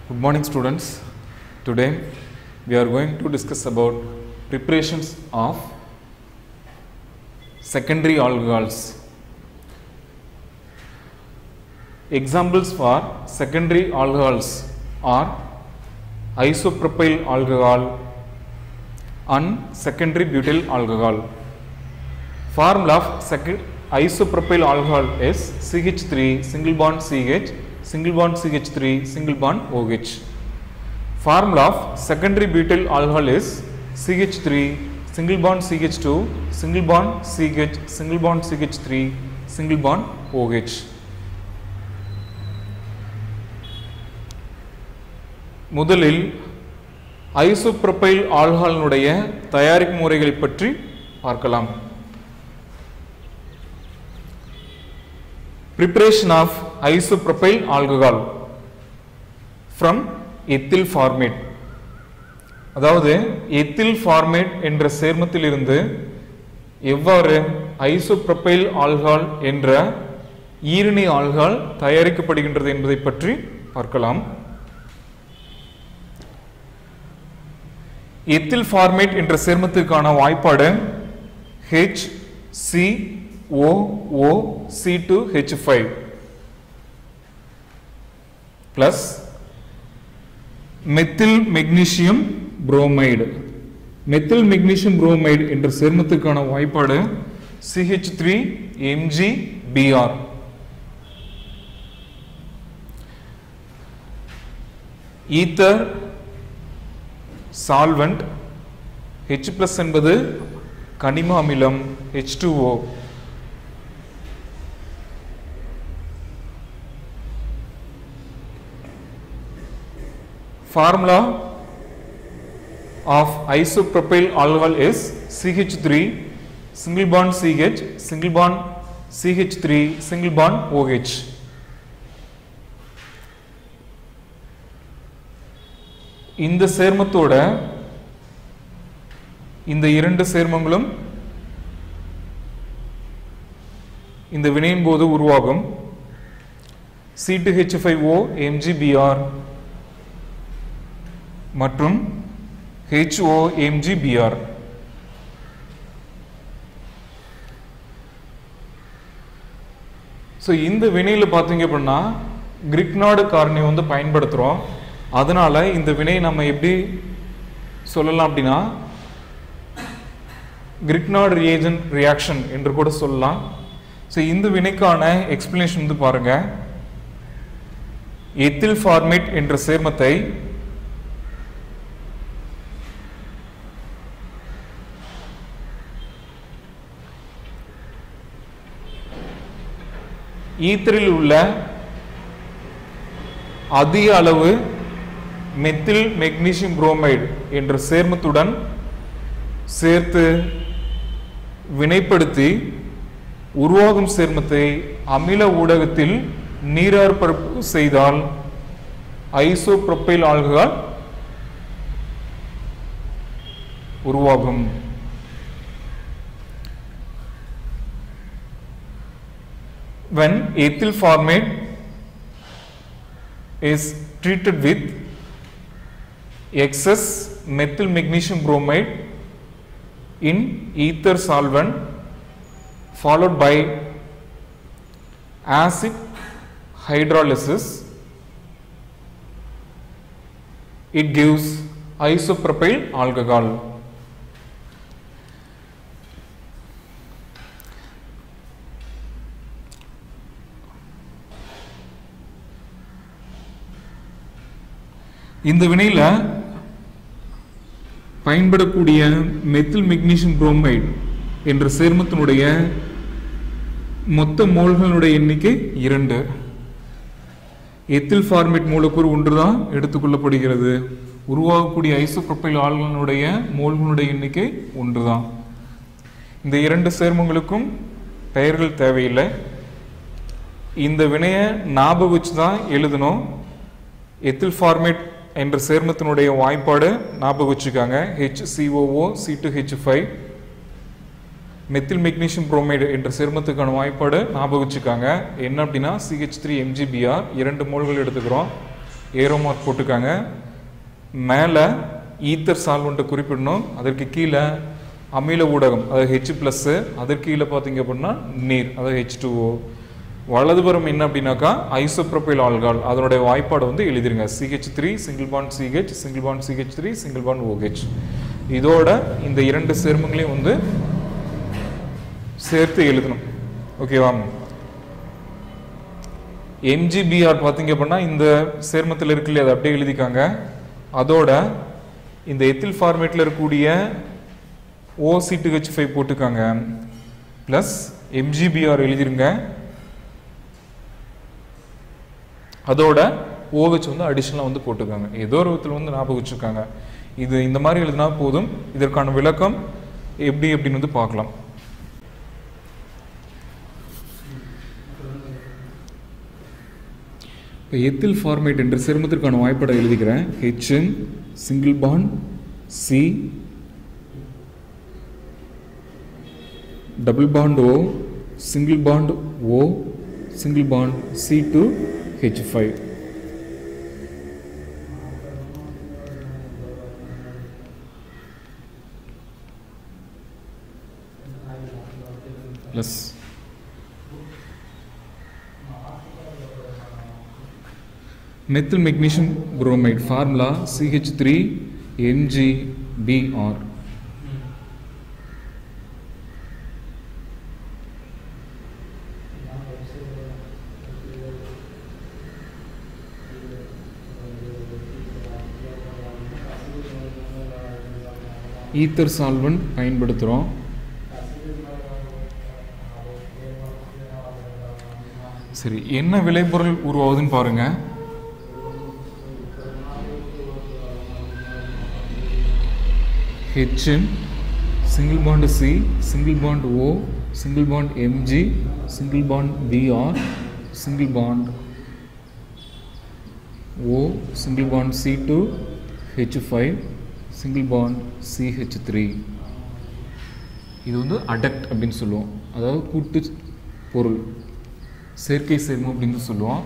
Good morning students. Today we are going to discuss about preparations of secondary alcohols. Examples for secondary alcohols are isopropyl alcohol and secondary butyl alcohol. Formula of second isopropyl alcohol is CH3 single bond CH single bond CH3 single bond OH. Formula of secondary butyl alcohol is CH3 single bond CH2 single bond CH single bond CH3 single bond OH. முதலில் isopropyl ஆல்கஹாலினுடைய தயாரிப்பு முறைகளை பற்றி பார்க்கலாம் preparation of isopropyl alcohol from ethyl formate அதாவது ethyl formate என்ற சேர்மத்திலிருந்து எவ்வாறு ஐசோப்ரோபைல் ஆல்கால் என்ற ஈரணி ஆல்கால் தயாரிக்கப்படுகின்றது என்பதை பற்றி பார்க்கலாம் எத்தில் ஃபார்மேட் என்ற சேர்மத்திற்கான வாய்ப்பாடு H C O O C two H five plus methyl magnesium bromide methyl magnesium bromide என்ற சேர்மத்துக்கான வாய்ப்பாடு CH three MG BR ether solvent H plus என்பது கனிம அமிலம் H two O formula of isopropyl alcohol is CH3 single bond CH single bond CH3 single bond OH இந்த சேர்மத்தோட இந்த இரண்டு சேர்மங்களும் இந்த வினையின் போது உருவாகும் C two H five O MGBR மற்றும் HOMGBr ஸோ இந்த வினையில் பார்த்தீங்க அப்படின்னா கிரிக்னாடு காரணி வந்து பயன்படுத்துகிறோம் அதனால இந்த வினையை நம்ம எப்படி சொல்லலாம் அப்படின்னா கிரிக்னாடு ரியேஜன் ரியாக்ஷன் என்று கூட சொல்லலாம் ஸோ இந்த வினைக்கான எக்ஸ்பிளனேஷன் வந்து பாருங்க எத்தில் ஃபார்மேட் என்ற சேர்மத்தை ஈத்தரில் உள்ள அதிக அளவு மெத்தில் மெக்னீசியம் புரோமைடு என்ற சேர்மத்துடன் சேர்த்து வினைப்படுத்தி உருவாகும் சேர்மத்தை அமில ஊடகத்தில் நீராற்பரப்பு செய்தால் ஐசோப்ரோபைல் ஆல்கஹால் உருவாகும் when ethyl formate is treated with excess methyl magnesium bromide in ether solvent followed by acid hydrolysis it gives isopropyl alcohol இந்த வினையில் பயன்படக்கூடிய மெத்தில் மெக்னீசியம் புரோமைடு என்ற சேர்மத்தினுடைய மொத்த மோல்களுடைய எண்ணிக்கை இரண்டு எத்தில் ஃபார்மேட் மூலக்கூறு ஒன்றுதான் எடுத்துக்கொள்ளப்படுகிறது உருவாகக்கூடிய ஐசோப்ரோபைல் ஆள்களுடைய மோல்களுடைய எண்ணிக்கை ஒன்றுதான் இந்த இரண்டு சேர்மங்களுக்கும் பெயர்கள் தேவையில்லை இந்த வினையை ஞாபகம் வச்சு தான் எழுதணும் எத்தில் ஃபார்மேட் என்ற சேர்மத்தினுடைய வாய்ப்பாடு ஞாபகம் வச்சுக்காங்க H COO C two H five methyl magnesium bromide என்ற சேர்மத்துக்கான வாய்ப்பாடு ஞாபகம் வச்சுக்காங்க என்ன அப்படின்னா சிஹெச் த்ரீ எம்ஜிபிஆர் இரண்டு மோல்கள் எடுத்துக்கிறோம் ஏரோ மார்க் போட்டுக்காங்க மேலே ஈத்தர் சால்வெண்ட்டை குறிப்பிடணும் அதற்கு கீழே அமில ஊடகம் அதாவது ஹெச் ப்ளஸ்ஸு அதற்கு கீழே பார்த்தீங்க அப்படின்னா நீர் அதாவது ஹெச் டூஓ வலதுபுறம் என்ன அப்படின்னாக்கா ஐசோப்ரோபைல் ஆல்கால் அதனுடைய வாய்ப்பாடு வந்து எழுதிருங்க CH three single bond CH single bond CH three single bond OH இதோட இந்த இரண்டு சேர்மங்களையும் வந்து சேர்த்து எழுதணும் ஓகேவா எம்ஜிபிஆர் பார்த்தீங்க அப்படின்னா இந்த சேர்மத்தில் இருக்கு இல்லையா அதை அப்படியே எழுதிக்காங்க அதோட இந்த எத்தில் ஃபார்மேட்டில் இருக்கக்கூடிய ஓசி டு ஹெச் ஃபைவ் போட்டுக்காங்க ப்ளஸ் எம்ஜிபிஆர் எழுதிருங்க அதோட ஓஹெச் வந்து அடிஷனலாக வந்து போட்டுக்காங்க ஏதோ ஒரு விதத்தில் வந்து ஞாபகம் வச்சுருக்காங்க இது இந்த மாதிரி எழுதினா போதும் இதற்கான விளக்கம் எப்படி அப்படின்னு வந்து பார்க்கலாம் இப்போ எத்தில் ஃபார்மேட் என்ற சிரமத்திற்கான வாய்ப்பாடை எழுதிக்கிறேன் HN single bond C double bond O single bond O single bond C two H five plus methyl magnesium bromide formula CH three MG BR ether solvent பயன்படுத்துகிறோம் சரி என்ன விளைபொருள் உருவாகுதுன்னு பாருங்க HN single bond C single bond O single bond MG single bond BR single bond O single bond C two H five single bond CH three இது வந்து adduct அப்படின்னு சொல்லுவோம் அதாவது கூட்டு பொருள் செயற்கை சேர்மம் அப்படின்னு சொல்லுவோம்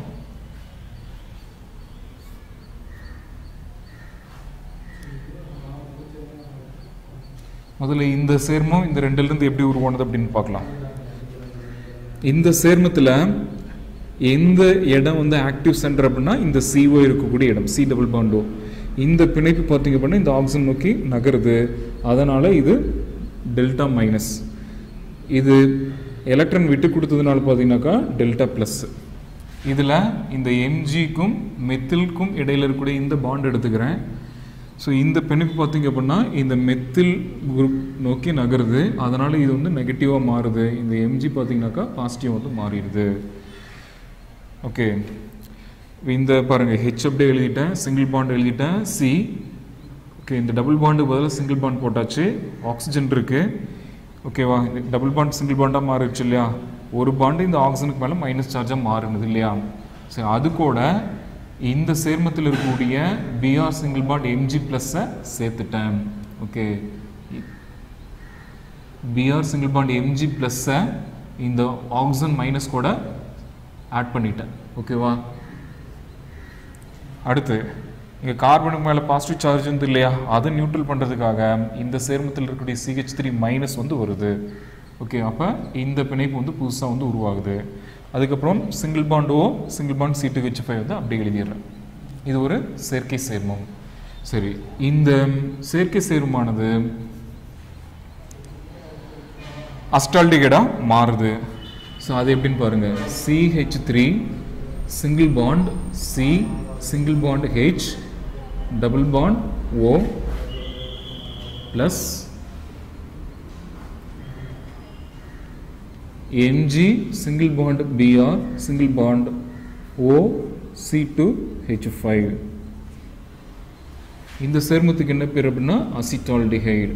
முதல்ல இந்த சேர்மம் இந்த ரெண்டுலேருந்து எப்படி உருவானது அப்படின்னு பார்க்கலாம் இந்த சேர்மத்தில் எந்த இடம் வந்து ஆக்டிவ் சென்டர் அப்படின்னா இந்த சிஓ இருக்கக்கூடிய இடம் சி டபுள் பாண்டோ இந்த பிணைப்பு பார்த்தீங்க அப்படின்னா இந்த ஆக்சிஜன் நோக்கி நகருது அதனால் இது டெல்டா மைனஸ் இது எலக்ட்ரான் விட்டு கொடுத்ததுனால பார்த்தீங்கன்னாக்கா டெல்டா ப்ளஸ் இதில் இந்த எம்ஜிக்கும் மெத்தில்க்கும் இடையில இருக்கக்கூடிய இந்த பாண்ட் எடுத்துக்கிறேன் ஸோ இந்த பிணைப்பு பார்த்தீங்க அப்படின்னா இந்த மெத்தில் குரூப் நோக்கி நகருது அதனால் இது வந்து நெகட்டிவாக மாறுது இந்த எம்ஜி பார்த்தீங்கன்னாக்கா பாசிட்டிவ் வந்து மாறிடுது ஓகே இந்த பாருங்கள் ஹெச் அப்படியே எழுதிட்டேன் சிங்கிள் பாண்ட் எழுதிட்டேன் சி ஓகே இந்த டபுள் பாண்டு பதிலாக சிங்கிள் பாண்ட் போட்டாச்சு ஆக்சிஜன் இருக்குது ஓகேவா இந்த டபுள் பாண்ட் சிங்கிள் பாண்டாக மாறிடுச்சு இல்லையா ஒரு பாண்டு இந்த ஆக்சிஜனுக்கு மேலே மைனஸ் சார்ஜாக மாறுனது இல்லையா சரி அது கூட இந்த சேர்மத்தில் இருக்கக்கூடிய பிஆர் சிங்கிள் பாண்ட் எம்ஜி ப்ளஸ்ஸை சேர்த்துட்டேன் okay BR single bond MG ப்ளஸ்ஸை இந்த ஆக்சிஜன் மைனஸ் கூட ஆட் பண்ணிட்டேன் ஓகேவா அடுத்து இங்கே கார்பனுக்கு மேலே பாசிட்டிவ் சார்ஜ் வந்து இல்லையா அதை நியூட்ரல் பண்ணுறதுக்காக இந்த சேர்மத்தில் இருக்கக்கூடிய சிஹெச் த்ரீ மைனஸ் வந்து வருது ஓகே அப்போ இந்த பிணைப்பு வந்து புதுசாக வந்து உருவாகுது அதுக்கப்புறம் single bond O single bond C two H five வந்து அப்படி எழுதிடுறேன் இது ஒரு செயற்கை சேர்மம் சரி இந்த செயற்கை சேர்மமானது அஸ்டால்டிகேடாக மாறுது ஸோ அது எப்படின்னு பாருங்கள் CH three single bond C single bond H double bond O plus MG single bond BR single bond O C two H five இந்த சேர்மத்துக்கு என்ன பேர் அப்படின்னா அசிட்டால்டிஹைடு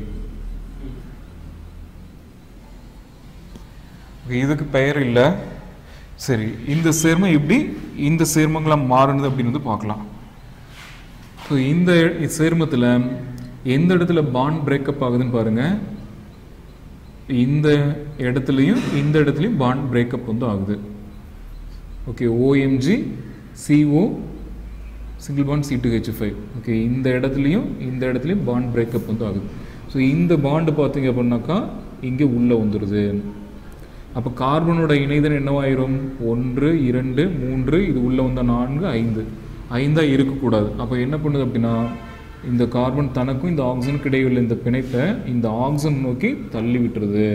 இதுக்கு பெயர் இல்லை சரி இந்த சேர்மம் எப்படி இந்த சேர்மங்களாக மாறுனது அப்படின்னு வந்து பார்க்கலாம் ஸோ இந்த சேர்மத்தில் எந்த இடத்துல பாண்ட் பிரேக்கப் ஆகுதுன்னு பாருங்கள் இந்த இடத்துலையும் இந்த இடத்துலையும் பாண்ட் பிரேக்கப் வந்து ஆகுது okay OMG CO single bond C two H five okay இந்த இடத்துலையும் இந்த இடத்துலையும் பாண்ட் பிரேக்கப் வந்து ஆகுது ஸோ இந்த பாண்டு பார்த்தீங்க அப்படின்னாக்கா இங்கே உள்ளே வந்துடுது அப்போ கார்பனோட இணைதன் என்னவாயிரும் ஒன்று இரண்டு மூன்று இது உள்ளே வந்த நான்கு ஐந்து ஐந்தாக இருக்கக்கூடாது அப்போ என்ன பண்ணுது அப்படின்னா இந்த கார்பன் தனக்கும் இந்த ஆக்சிஜனுக்கு இடையே உள்ள இந்த பிணைப்பை இந்த ஆக்சிஜன் நோக்கி தள்ளி விட்டுருது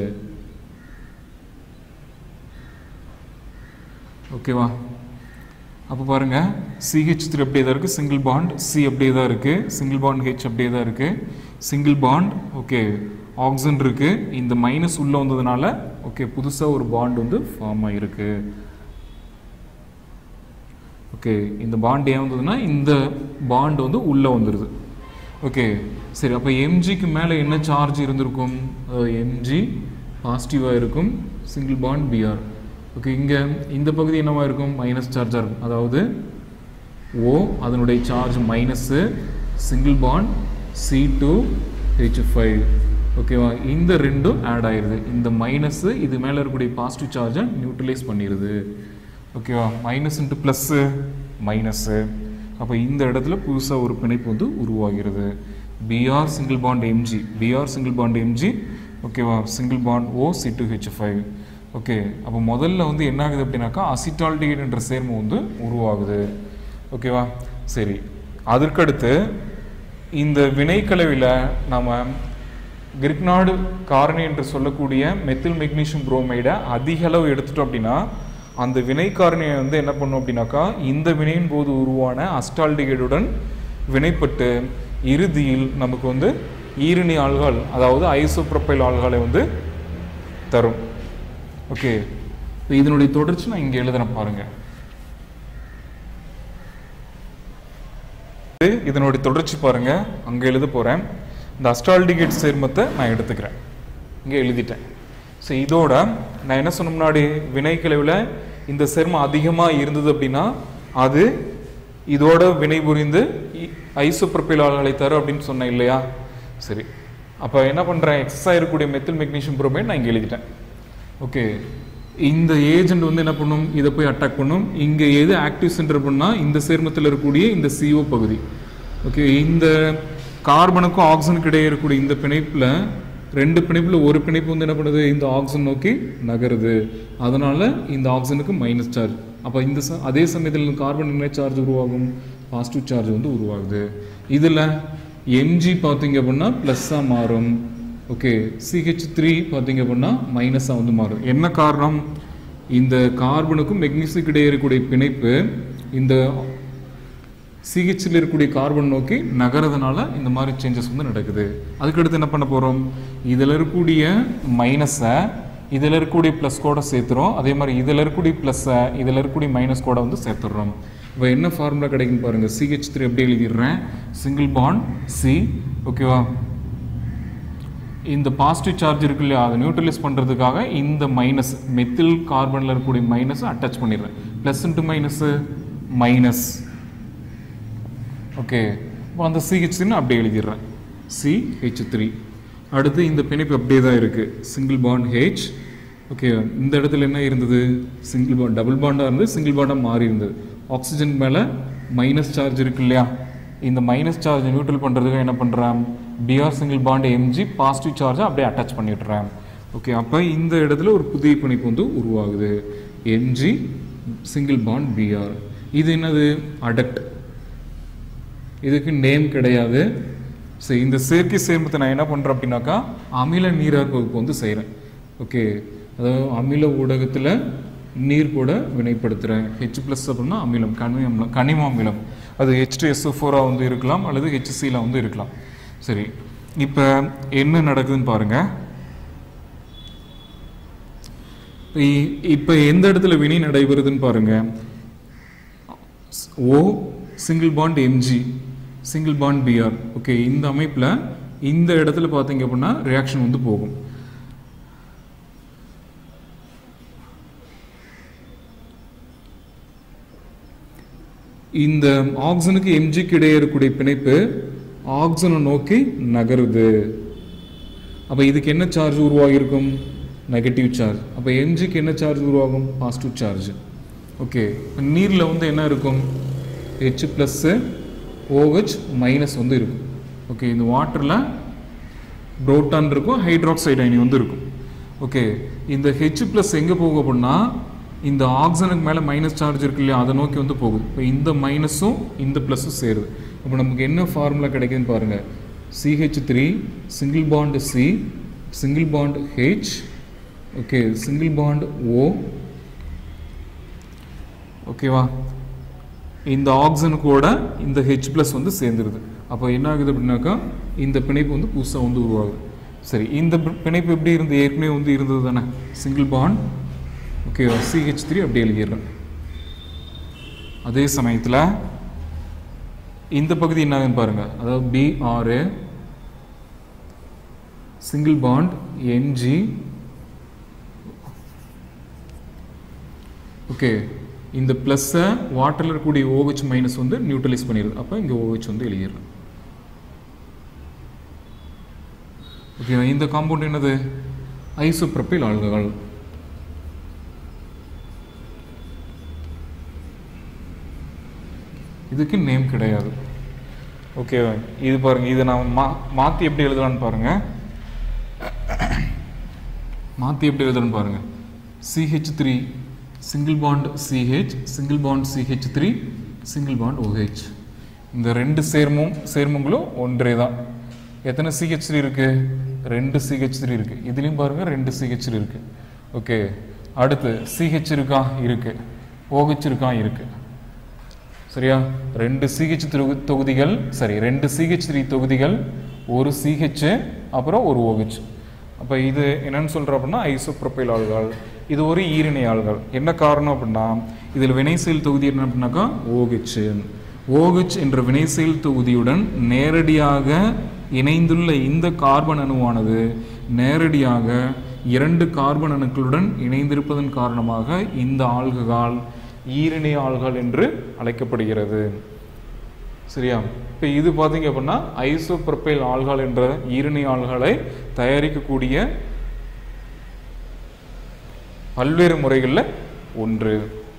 ஓகேவா அப்போ பாருங்க சிஹெச் த்ரீ அப்படியே தான் இருக்குது சிங்கிள் பாண்ட் சி அப்படியே தான் இருக்குது சிங்கிள் பாண்ட் ஹெச் அப்படியே தான் இருக்குது சிங்கிள் பாண்ட் ஓகே ஆக்சிஜன் இருக்குது இந்த மைனஸ் உள்ளே வந்ததுனால ஓகே புதுசாக ஒரு பாண்ட் வந்து ஃபார்ம் ஆகிருக்கு ஓகே இந்த பாண்ட் ஏன் வந்ததுன்னா இந்த பாண்ட் வந்து உள்ளே வந்துடுது ஓகே சரி அப்போ எம்ஜிக்கு மேலே என்ன சார்ஜ் இருந்திருக்கும் எம்ஜி பாசிட்டிவாக இருக்கும் சிங்கிள் பாண்ட் பிஆர் ஓகே இங்கே இந்த பகுதி என்னவா இருக்கும் மைனஸ் சார்ஜாக இருக்கும் அதாவது ஓ அதனுடைய charge minus single bond C two H five ஓகேவா இந்த ரெண்டும் ஆட் ஆயிடுது இந்த மைனஸ்ஸு இது மேலே இருக்கக்கூடிய பாசிட்டிவ் சார்ஜை நியூட்ரலைஸ் பண்ணிடுது ஓகேவா மைனஸ் இன்ட்டு ப்ளஸ்ஸு மைனஸ்ஸு அப்போ இந்த இடத்துல புதுசாக ஒரு பிணைப்பு வந்து உருவாகிறது BR single bond MG BR single bond MG ஓகேவா single bond O C two H five okay அப்போ முதல்ல வந்து என்ன ஆகுது அப்படின்னாக்கா அசிட்டால்டிகேட் என்ற சேர்மம் வந்து உருவாகுது ஓகேவா சரி அதற்கடுத்து இந்த வினைக்கலவையில் நாம் கிரிக்னாடு காரணி என்று சொல்லக்கூடிய மெத்தில் மெக்னீஷியம் புரோமைடை அதிக அளவு எடுத்துட்டோம் அப்படின்னா அந்த வினை காரணியை வந்து என்ன பண்ணும் அப்படின்னாக்கா இந்த வினையின் போது உருவான அஸ்டால்டிகேடுடன் வினைப்பட்டு இறுதியில் நமக்கு வந்து ஈரணி ஆள்கால் அதாவது ஐசோப்ரொப்பைல் ஆள்காலை வந்து தரும் ஓகே இதனுடைய தொடர்ச்சி நான் இங்கே எழுதுறேன் பாருங்க இதனுடைய தொடர்ச்சி பாருங்க அங்கே எழுத போகிறேன் இந்த அஸ்டால்டிகேட் சேர்மத்தை நான் எடுத்துக்கிறேன் இங்கே எழுதிட்டேன் ஸோ இதோட நான் என்ன சொன்ன முன்னாடி வினைக்கிழவில் இந்த சேர்மம் அதிகமாக இருந்தது அப்படின்னா அது இதோட வினை புரிந்து ஐசோப்ரப்பிலாளர்களை தரும் அப்படின்னு சொன்னேன் இல்லையா சரி அப்போ என்ன பண்ணுறேன் எக்ஸஸாக இருக்கக்கூடிய மெத்தில் மெக்னீஷியம் புரோமைட் நான் இங்கே எழுதிட்டேன் ஓகே இந்த ஏஜென்ட் வந்து என்ன பண்ணும் இதை போய் அட்டாக் பண்ணும் இங்கே எது ஆக்டிவ் சென்டர் பண்ணால் இந்த சேர்மத்தில் இருக்கக்கூடிய இந்த CO பகுதி ஓகே இந்த கார்பனுக்கும் ஆக்சிஜனுக்கு இடையே இருக்கக்கூடிய இந்த பிணைப்பில் ரெண்டு பிணைப்பில் ஒரு பிணைப்பு வந்து என்ன பண்ணுது இந்த ஆக்சிஜன் நோக்கி நகருது அதனால இந்த ஆக்சிஜனுக்கு மைனஸ் சார்ஜ் அப்போ இந்த ச- அதே சமயத்தில் கார்பன் என்ன சார்ஜ் உருவாகும் பாசிட்டிவ் சார்ஜ் வந்து உருவாகுது இதில் எம்ஜி பார்த்தீங்க அப்படின்னா ப்ளஸ்ஸாக மாறும் ஓகே சிஹெச் த்ரீ பார்த்தீங்க அப்படின்னா மைனஸாக வந்து மாறும் என்ன காரணம் இந்த கார்பனுக்கும் மெக்னீசியம் இடையே இருக்கக்கூடிய பிணைப்பு இந்த சிஹெச்சில் இருக்கக்கூடிய கார்பன் நோக்கி நகரதுனால இந்த மாதிரி சேஞ்சஸ் வந்து நடக்குது அதுக்கடுத்து என்ன பண்ண போகிறோம் இதில் இருக்கக்கூடிய மைனஸை இதில் இருக்கக்கூடிய ப்ளஸ் கோட சேர்த்துறோம் அதே மாதிரி இதில் இருக்கக்கூடிய ப்ளஸ்ஸை இதில் இருக்கக்கூடிய மைனஸ் கோட வந்து சேர்த்துடுறோம் இப்போ என்ன ஃபார்முலா கிடைக்குன்னு பாருங்கள் சிஹெச் த்ரீ எப்படி எழுதிடுறேன் சிங்கிள் பாண்ட் சி ஓகேவா இந்த பாசிட்டிவ் சார்ஜ் இருக்கு இல்லையா அதை நியூட்ரலைஸ் பண்ணுறதுக்காக இந்த மைனஸ் மெத்தில் கார்பனில் இருக்கக்கூடிய மைனஸை அட்டாச் பண்ணிடுறேன் plus into minus minus okay இப்போ அந்த சிஹெச்னு அப்படியே எழுதிடுறேன் சி ஹெச் த்ரீ அடுத்து இந்த பிணைப்பு அப்படியே தான் இருக்குது சிங்கிள் பாண்ட் ஹெச் ஓகே இந்த இடத்துல என்ன இருந்தது சிங்கிள் பாண்ட் டபுள் பாண்டாக இருந்து சிங்கிள் பாண்டாக மாறி இருந்தது ஆக்சிஜன் மேலே மைனஸ் சார்ஜ் இருக்கு இல்லையா இந்த மைனஸ் சார்ஜ் நியூட்ரல் பண்ணுறதுக்கு என்ன பண்ணுறேன் BR single bond MG positive சார்ஜை அப்படியே அட்டாச் பண்ணிடுறேன் ஓகே அப்போ இந்த இடத்துல ஒரு புதிய பிணைப்பு வந்து உருவாகுது எம்ஜி சிங்கிள் பாண்ட் பிஆர் இது என்னது அடக்ட் இதுக்கு நேம் கிடையாது ஸோ இந்த செயற்கை சேர்மத்தை நான் என்ன பண்ணுறேன் அப்படின்னாக்கா அமில நீரார் பகுப்பு வந்து செய்கிறேன் ஓகே அதாவது அமில ஊடகத்தில் நீர் கூட வினைப்படுத்துகிறேன் ஹெச் ப்ளஸ் அப்படின்னா அமிலம் கனிம அமிலம் கனிம அமிலம் அது ஹெச் டு எஸ்ஓ ஃபோராக வந்து இருக்கலாம் அல்லது ஹெச்சிசியில் வந்து இருக்கலாம் சரி இப்போ என்ன நடக்குதுன்னு பாருங்கள் இப்போ எந்த இடத்துல வினை நடைபெறுதுன்னு பாருங்கள் O single bond MG single bond BR okay இந்த அமைப்பில் இந்த இடத்துல பார்த்தீங்க அப்படின்னா ரியாக்ஷன் வந்து போகும் இந்த ஆக்சனுக்கு எம்ஜிக்கு இடையே இருக்கக்கூடிய பிணைப்பு ஆக்சனை நோக்கி நகருது அப்போ இதுக்கு என்ன சார்ஜ் உருவாகியிருக்கும் நெகட்டிவ் சார்ஜ் அப்போ எம்ஜிக்கு என்ன சார்ஜ் உருவாகும் பாசிட்டிவ் சார்ஜ் ஓகே நீரில் வந்து என்ன இருக்கும் ஹெச் ப்ளஸ்ஸு ஓஹெச் மைனஸ் வந்து இருக்கும் ஓகே இந்த வாட்டரில் புரோட்டான் இருக்கும் ஹைட்ராக்சைடு அயனி வந்து இருக்கும் ஓகே இந்த ஹெச் ப்ளஸ் எங்கே போகும் அப்படின்னா இந்த ஆக்சனுக்கு மேலே மைனஸ் சார்ஜ் இருக்கு இல்லையா அதை நோக்கி வந்து போகுது இப்போ இந்த மைனஸும் இந்த ப்ளஸும் சேருது இப்போ நமக்கு என்ன ஃபார்முலா கிடைக்குதுன்னு பாருங்கள் CH three single bond C single bond H okay single bond O ஓகேவா இந்த ஆக்சன் கூட இந்த ஹெச் ப்ளஸ் வந்து சேர்ந்துருது அப்போ என்ன ஆகுது அப்படின்னாக்கா இந்த பிணைப்பு வந்து புதுசாக வந்து உருவாகுது சரி இந்த பி- பிணைப்பு எப்படி இருந்து ஏற்கனவே வந்து இருந்தது தானே சிங்கிள் பாண்ட் ஓகேவா சிஹெச் த்ரீ அப்படி எழுதிடுறேன் அதே சமயத்தில் இந்த பகுதி என்ன ஆகுதுன்னு பாருங்க அதாவது பிஆர்ஏ சிங்கிள் பாண்ட் என்ஜி ஓகே இந்த ப்ளஸ்ஸை வாட்டரில் இருக்கக்கூடிய OH மைனஸ் வந்து நியூட்ரலைஸ் பண்ணிடுது அப்போ இங்கே OH வந்து எழுதிடலாம் ஓகே இந்த காம்பவுண்ட் என்னது ஐசோப்ரப்பைல் ஆல்கஹால் இதுக்கு நேம் கிடையாது ஓகே இது பாருங்க இது நான் மா மாற்றி எப்படி எழுதலாம்னு பாருங்க மாற்றி எப்படி எழுதலாம்னு பாருங்க CH three single bond CH single bond CH three single bond OH இந்த ரெண்டு சேர்மம் சேர்மங்களும் ஒன்றே தான் எத்தனை சிஹெச் த்ரீ இருக்கு ரெண்டு சிஹெச் த்ரீ இருக்கு இதுலேயும் பாருங்க ரெண்டு சிஹெச் த்ரீ இருக்கு ஓகே அடுத்து சிஹெச் இருக்கா இருக்கு OH இருக்கா இருக்கு சரியா ரெண்டு சிஹெச் தொகுதிகள் சரி ரெண்டு சிஹெச் த்ரீ தொகுதிகள் ஒரு சிஹெச் அப்புறம் ஒரு OH அப்போ இது என்னன்னு சொல்கிறோம் அப்படின்னா ஐசோப்ரோபைல் ஆல்கால் இது ஒரு ஈரிணை ஆல்கால் என்ன காரணம் அப்படின்னா இதில் வினைசெயல் தொகுதி என்ன அப்படின்னாக்கா OH OH என்ற வினைசெயல் தொகுதியுடன் நேரடியாக இணைந்துள்ள இந்த கார்பன் அணுவானது நேரடியாக இரண்டு கார்பன் அணுக்களுடன் இணைந்திருப்பதன் காரணமாக இந்த ஆல்கஹால் ஈரிணை ஆல்கஹால் என்று அழைக்கப்படுகிறது சரியா இப்போ இது பார்த்தீங்க அப்படின்னா ஐசோப்ரப்பைல் ஆல்கஹால் என்ற ஈரிணை ஆல்கஹாலை தயாரிக்கக்கூடிய பல்வேறு முறைகளில் ஒன்று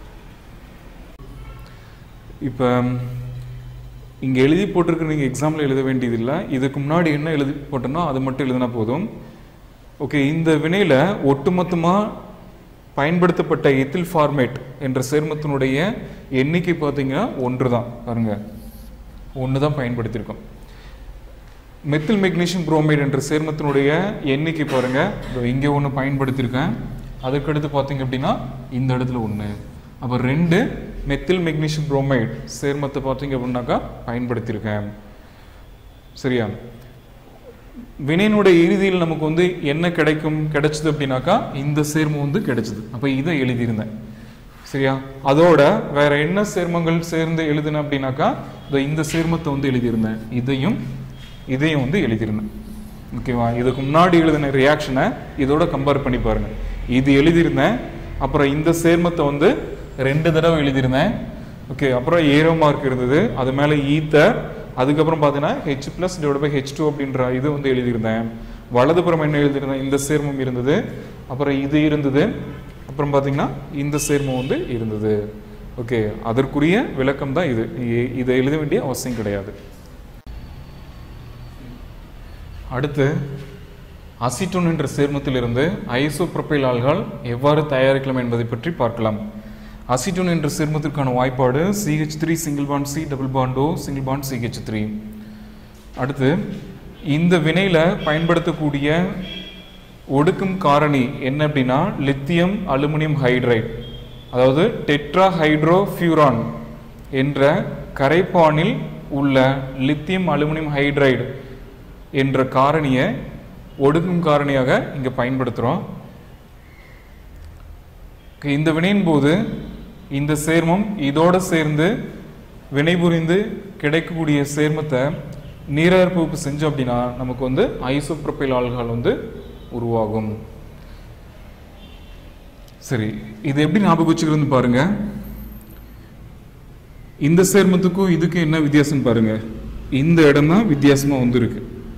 இப்போ இங்கே எழுதி போட்டிருக்க நீங்கள் எக்ஸாமில் எழுத வேண்டியதில்லை இதுக்கு முன்னாடி என்ன எழுதி போட்டோனோ அது மட்டும் எழுதினா போதும் ஓகே இந்த வினையில் ஒட்டுமொத்தமாக பயன்படுத்தப்பட்ட எத்தில் ஃபார்மேட் என்ற சேர்மத்தினுடைய எண்ணிக்கை பார்த்தீங்கன்னா ஒன்று தான் பாருங்க ஒன்று தான் பயன்படுத்தியிருக்கோம் மெத்தில் மெக்னீஷியம் புரோமைடு என்ற சேர்மத்தினுடைய எண்ணிக்கை பாருங்க இதோ இங்கே ஒன்று பயன்படுத்தியிருக்கேன் அதுக்கடுத்து பார்த்தீங்க அப்படின்னா இந்த இடத்துல ஒன்று அப்போ ரெண்டு மெத்தில் மெக்னீஷியம் புரோமைடு சேர்மத்தை பார்த்தீங்க அப்படின்னாக்கா பயன்படுத்தியிருக்கேன் சரியா வினையினுடைய இறுதியில் நமக்கு வந்து என்ன கிடைக்கும் கிடைச்சது அப்படின்னாக்கா இந்த சேர்மம் வந்து கிடைச்சது அப்போ இதை எழுதியிருந்தேன் சரியா அதோட வேற என்ன சேர்மங்கள் சேர்ந்து எழுதுனேன் அப்படின்னாக்கா இதோ இந்த சேர்மத்தை வந்து எழுதியிருந்தேன் இதையும் இதையும் வந்து எழுதியிருந்தேன் ஓகேவா இதுக்கு முன்னாடி எழுதின ரியாக்ஷனை இதோட கம்பேர் பண்ணி பாருங்க இது எழுதியிருந்தேன் அப்புறம் இந்த சேர்மத்தை வந்து ரெண்டு தடவை எழுதியிருந்தேன் ஓகே அப்புறம் ஏரோ மார்க் இருந்தது அது மேலே ஈத்தர் அதுக்கப்புறம் பார்த்தீங்கன்னா H plus divide by H two அப்படின்ற இது வந்து எழுதியிருந்தேன் வலதுபுறம் என்ன எழுதியிருந்தேன் இந்த சேர்மம் இருந்தது அப்புறம் இது இருந்தது அப்புறம் பார்த்தீங்கன்னா இந்த சேர்மம் வந்து இருந்தது ஓகே அதற்குரிய விளக்கம் தான் இது இ- இதை எழுத வேண்டிய அவசியம் கிடையாது அடுத்து அசிட்டோன் என்ற சேர்மத்திலிருந்து ஐசோப்ரோபைல் ஆல்கால் எவ்வாறு தயாரிக்கலாம் என்பதை பற்றி பார்க்கலாம் அசிட்டோன் என்ற சேர்மத்திற்கான வாய்ப்பாடு CH three single bond C double bond O single bond CH three அடுத்து இந்த வினையில பயன்படுத்தக்கூடிய ஒடுக்கும் காரணி என்ன அப்படின்னா லித்தியம் அலுமினியம் ஹைட்ரைட் அதாவது டெட்ரா ஹைட்ரோஃபியூரான் என்ற கரைப்பானில் உள்ள லித்தியம் அலுமினியம் ஹைட்ரைடு என்ற காரணியை ஒடுக்கும் காரணியாக இங்கே பயன்படுத்துகிறோம் இந்த வினையின் போது இந்த சேர்மம் இதோட சேர்ந்து வினைபுரிந்து கிடைக்கக்கூடிய சேர்மத்தை நீராற்பகுப்பு செஞ்சோம் அப்படின்னா நமக்கு வந்து ஐசோப்ரோபைல் ஆல்கஹால் வந்து உருவாகும் சரி இது எப்படி ஞாபகம் வச்சுக்கிறது பாருங்க இந்த சேர்மத்துக்கும் இதுக்கு என்ன வித்தியாசம் பாருங்க இந்த இடம் தான் வித்தியாசமா வந்து இருக்கு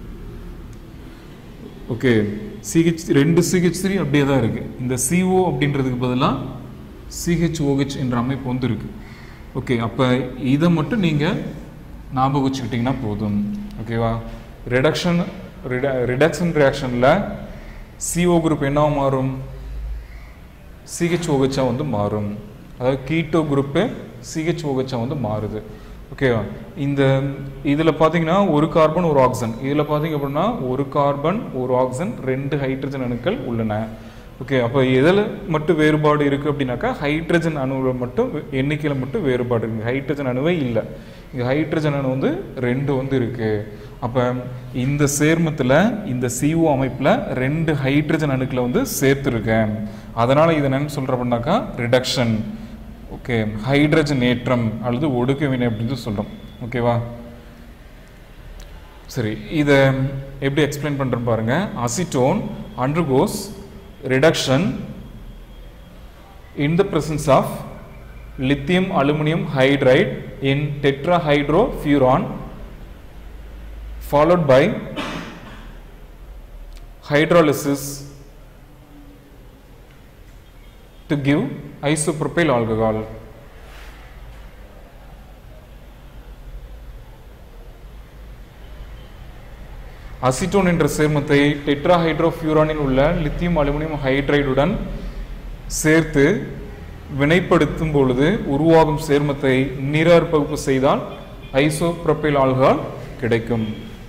ஓகே சிஹெச் ரெண்டு சிஹெச் த்ரீ அப்படியே தான் இருக்கு இந்த CO அப்படின்றதுக்கு பதிலாக சிஹெச்ஓஹெச் என்ற அமைப்பு வந்து இருக்கு ஓகே அப்போ இதை மட்டும் நீங்கள் ஞாபகம் வச்சுக்கிட்டிங்கன்னா போதும் ஓகேவா ரிடக்ஷன் ரிட ரிடக்ஷன் ரியாக்ஷனில் CO குரூப் என்ன மாறும் சிஹெச்ஓஹெச்சா வந்து மாறும் அதாவது கீட்டோ குரூப்பு சிஹெச்ஓஹெச்சா வந்து மாறுது ஓகேவா இந்த இதில் பார்த்தீங்கன்னா ஒரு கார்பன் ஒரு ஆக்சன் இதில் பார்த்தீங்க அப்படின்னா ஒரு கார்பன் ஒரு ஆக்சன் ரெண்டு ஹைட்ரஜன் அணுக்கள் உள்ளன ஓகே அப்போ எதில் மட்டும் வேறுபாடு இருக்குது அப்படின்னாக்கா ஹைட்ரஜன் அணுவில் மட்டும் எண்ணிக்கையில் மட்டும் வேறுபாடு இருக்குது ஹைட்ரஜன் அணுவே இல்லை இங்கே ஹைட்ரஜன் அணு வந்து ரெண்டு வந்து இருக்குது அப்போ இந்த சேர்மத்தில் இந்த CO அமைப்பில் ரெண்டு ஹைட்ரஜன் அணுக்களை வந்து சேர்த்துருக்கேன் அதனால் இது என்னன்னு சொல்கிறோம்னாக்கா ரிடக்ஷன் ஓகே ஹைட்ரஜன் ஏற்றம் அல்லது ஒடுக்க வினை அப்படின்னு சொல்கிறோம் ஓகேவா சரி இதை எப்படி எக்ஸ்பிளைன் பண்ணுறேன் பாருங்க acetone undergoes reduction in the presence of lithium aluminum hydride in tetrahydrofuran followed by hydrolysis to give isopropyl alcohol acetone என்ற சேர்மத்தை டெட்ராஹைட்ரோஃபியூரானில் உள்ள லித்தியம் அலுமினியம் ஹைட்ரைடுடன் சேர்த்து வினைப்படுத்தும் பொழுது உருவாகும் சேர்மத்தை நீரார் பகுப்பு செய்தால் ஐசோப்ரொபைல் ஆல்கஹால் கிடைக்கும்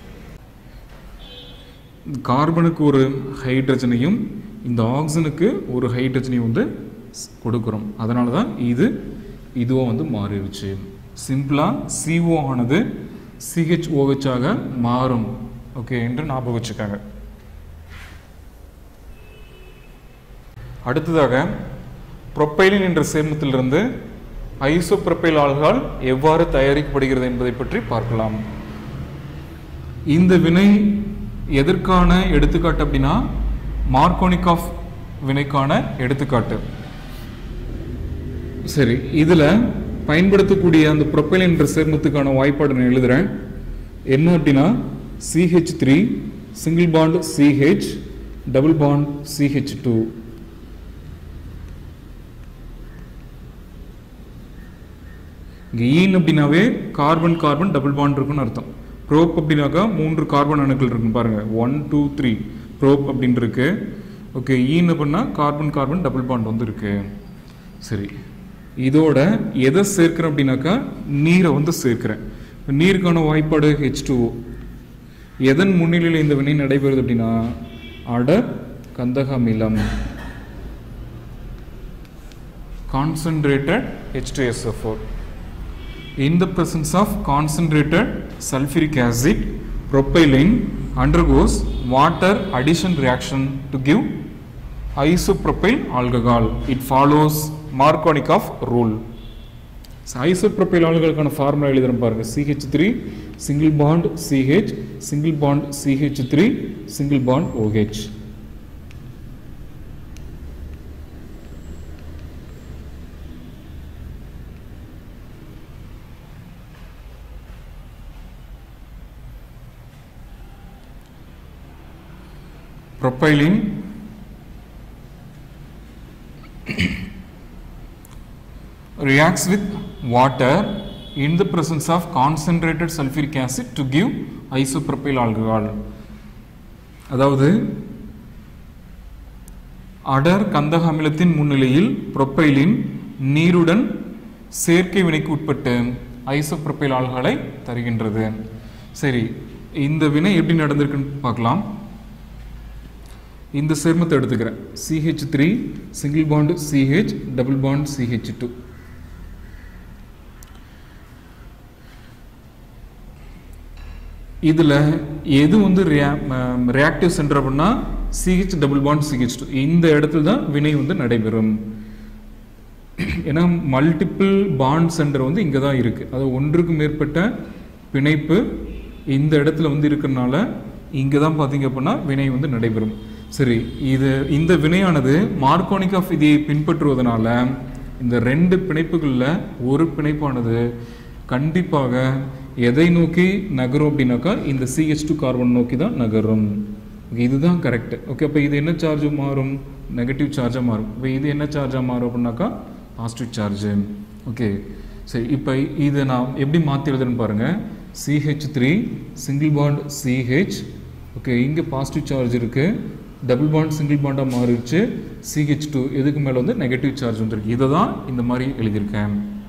கார்பனுக்கு ஒரு ஹைட்ரஜனையும் இந்த ஆக்சிஜனுக்கு ஒரு ஹைட்ரஜனையும் வந்து ஸ்- கொடுக்குறோம் அதனால தான் இது இதுவும் வந்து மாறிடுச்சு சிம்பிளாக CO ஆனது CHOH ஆக மாறும் ஓகே என்று ஞாபகம் வச்சுக்காங்க அடுத்ததாக புரோப்பைலின் என்ற சேர்மத்திலிருந்து ஐசோப்ரோப்பைல் ஆல்கஹால் எவ்வாறு தயாரிக்கப்படுகிறது என்பதை பற்றி பார்க்கலாம் இந்த வினை எதற்கான எடுத்துக்காட்டு அப்படின்னா மார்கோனிக் ஆஃப் வினைக்கான எடுத்துக்காட்டு சரி இதில் பயன்படுத்தக்கூடிய அந்த புரோப்பைல் என்ற சேர்மத்துக்கான வாய்ப்பாடு நான் எழுதுறேன் என்ன அப்படின்னா CH three single bond CH double bond CH two இங்கே ஈன் அப்படின்னாவே கார்பன் கார்பன் டபுள் பாண்ட் இருக்குன்னு அர்த்தம் ப்ரோப் அப்படின்னாக்கா மூன்று கார்பன் அணுக்கள் இருக்கும் பாருங்க ஒன் டூ த்ரீ ப்ரோப் அப்படின்னு இருக்கு ஓகே ஈன் அப்படின்னா கார்பன் கார்பன் டபுள் பாண்ட் வந்து இருக்கு சரி இதோட எதை சேர்க்கிறேன் அப்படின்னாக்கா நீரை வந்து சேர்க்கிறேன் இப்ப நீருக்கான வாய்ப்பாடு ஹெச் டூ எதன் முன்னிலையில் இந்த வினை நடைபெறுது அப்படின்னா அடர் கந்தக அமிலம் concentrated H2SO4 in the presence of concentrated sulfuric acid propylene undergoes water addition reaction to give isopropyl alcohol it follows markovnikov rule isopropyl ஆல்கஹாலுக்கான ஃபார்முலா எழுதுறேன் பாருங்க CH three single bond CH single bond CH three single bond OH propylene reacts with water in the presence of concentrated sulfuric acid to give isopropyl alcohol அதாவது அடர் கந்தக அமிலத்தின் முன்னிலையில் புரோப்பைலின் நீருடன் சேர்க்கை வினைக்கு உட்பட்டு ஐசோப்ரோப்பைல் ஆல்கஹாலை தருகின்றது சரி இந்த வினை எப்படி நடந்திருக்குன்னு பார்க்கலாம் இந்த சேர்மத்தை எடுத்துக்கிறேன் CH three single bond CH double bond CH two இதில் எது வந்து ரியாக்டிவ் சென்டர் அப்படின்னா CH double bond CH two இந்த இடத்துல தான் வினை வந்து நடைபெறும் ஏன்னா மல்டிபிள் பாண்ட் சென்டர் வந்து இங்கே தான் இருக்குது அது ஒன்றுக்கு மேற்பட்ட பிணைப்பு இந்த இடத்துல வந்து இருக்கிறனால இங்கே தான் பார்த்தீங்க அப்படின்னா வினை வந்து நடைபெறும் சரி இது இந்த வினையானது மார்க்கோனிக் ஆஃப் விதியை பின்பற்றுவதனால இந்த ரெண்டு பிணைப்புகளில் ஒரு பிணைப்பானது கண்டிப்பாக எதை நோக்கி நகரும் அப்படின்னாக்கா இந்த சிஹெச் டூ கார்பன் நோக்கி தான் நகரும் Okay, இதுதான் கரெக்ட் ஓகே அப்போ இது என்ன சார்ஜ் மாறும் நெகட்டிவ் சார்ஜாக மாறும் இப்போ இது என்ன சார்ஜாக மாறும் அப்படின்னாக்கா பாசிட்டிவ் சார்ஜ் ஓகே சரி இப்போ இதை நான் எப்படி மாற்றி எழுதுறேன்னு பாருங்கள் CH three single bond CH okay இங்கே பாசிட்டிவ் சார்ஜ் இருக்குது டபுள் பாண்ட் சிங்கிள் பாண்டாக மாறிடுச்சு சிஹெச் டூ இதுக்கு மேலே வந்து நெகட்டிவ் சார்ஜ் வந்துருக்கு இதை தான் இந்த மாதிரி எழுதியிருக்கேன்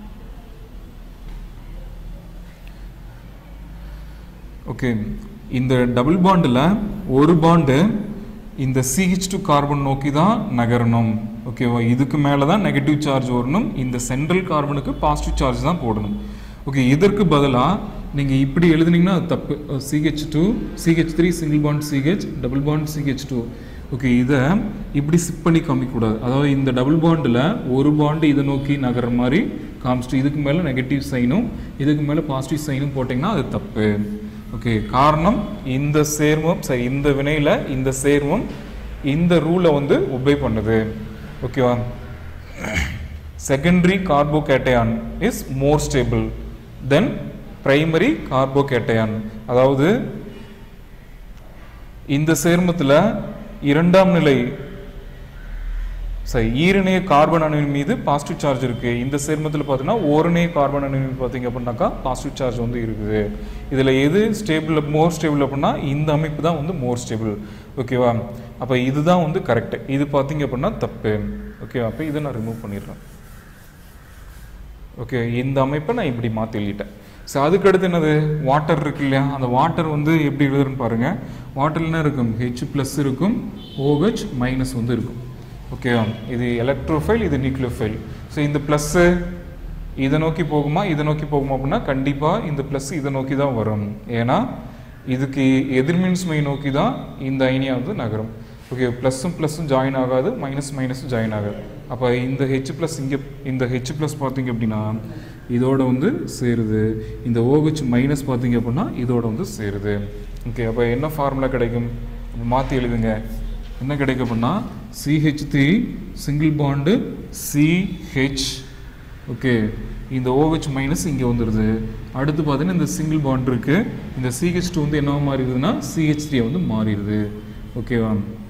ஓகே இந்த டபுள் பாண்டில் ஒரு பாண்டு இந்த சிஹெச் டூ கார்பன் நோக்கி தான் நகரணும் ஓகேவா இதுக்கு மேலே தான் நெகட்டிவ் சார்ஜ் வரணும் இந்த சென்ட்ரல் கார்பனுக்கு பாசிட்டிவ் சார்ஜ் தான் போடணும் ஓகே இதற்கு பதிலாக நீங்கள் இப்படி எழுதுனீங்கன்னா அது தப்பு CH two CH three single bond CH double bond CH two okay இதை இப்படி சிப் பண்ணி காமிக்கக்கூடாது அதாவது இந்த டபுள் பாண்டில் ஒரு பாண்டு இதை நோக்கி நகர்ற மாதிரி காமிச்சிட்டு இதுக்கு மேலே நெகட்டிவ் சைனும் இதுக்கு மேலே பாசிட்டிவ் சைனும் போட்டிங்கன்னா அது தப்பு ஓகே காரணம் இந்த சேர்மம் சரி இந்த வினையில் இந்த சேர்மம் இந்த ரூலை வந்து ஒபே பண்ணுது ஓகேவா secondary carbocation is more stable than primary carbocation அதாவது இந்த சேர்மத்தில் இரண்டாம் நிலை சரி ஈரணைய கார்பன் அணுவின் மீது பாசிட்டிவ் சார்ஜ் இருக்கு இந்த சேர்மத்தில் பார்த்தீங்கன்னா ஓரணைய கார்பன் அணுவின் பார்த்தீங்க அப்படின்னாக்கா பாசிட்டிவ் சார்ஜ் வந்து இருக்குது இதில் எது ஸ்டேபிள் மோர் ஸ்டேபிள் அப்படின்னா இந்த அமைப்பு தான் வந்து மோர் ஸ்டேபிள் ஓகேவா அப்போ இதுதான் வந்து கரெக்ட் இது பார்த்தீங்க அப்படின்னா தப்பு ஓகேவா அப்போ இதை நான் ரிமூவ் பண்ணிடுறேன் ஓகே இந்த அமைப்பை நான் இப்படி மாற்றி எழுதிட்டேன் ஸோ அதுக்கு அடுத்து என்னது வாட்டர் இருக்கு இல்லையா அந்த வாட்டர் வந்து எப்படி எழுதுறேன்னு பாருங்க வாட்டர் என்ன இருக்கும் ஹெச் ப்ளஸ் இருக்கும் OH மைனஸ் வந்து இருக்கும் ஓகேவா இது எலக்ட்ரோஃபைல் இது நியூக்ளியோஃபைல் ஸோ இந்த ப்ளஸ்ஸு இதை நோக்கி போகுமா இதை நோக்கி போகுமா அப்படின்னா கண்டிப்பாக இந்த ப்ளஸ் இதை நோக்கி தான் வரும் ஏன்னா இதுக்கு எதிர்மின்சுமை நோக்கி தான் இந்த அயனியா வந்து நகரும் ஓகே ப்ளஸ்ஸும் ப்ளஸ்ஸும் ஜாயின் ஆகாது மைனஸ் மைனஸும் ஜாயின் ஆகாது அப்போ இந்த ஹெச் ப்ளஸ் இங்கே இந்த ஹெச் ப்ளஸ் பார்த்தீங்க அப்படின்னா இதோட வந்து சேருது இந்த OH மைனஸ் பார்த்தீங்க அப்படின்னா இதோட வந்து சேருது ஓகே அப்போ என்ன ஃபார்முலா கிடைக்கும் மாற்றி எழுதுங்க என்ன கிடைக்கும் அப்படின்னா CH three single bond CH okay இந்த OH மைனஸ் இங்கே வந்துடுது அடுத்து பார்த்தீங்கன்னா இந்த சிங்கிள் பாண்ட் இருக்கு இந்த சிஹெச் டூ வந்து என்னவா மாறிடுதுன்னா சிஹெச் த்ரீ வந்து மாறிடுது ஓகேவா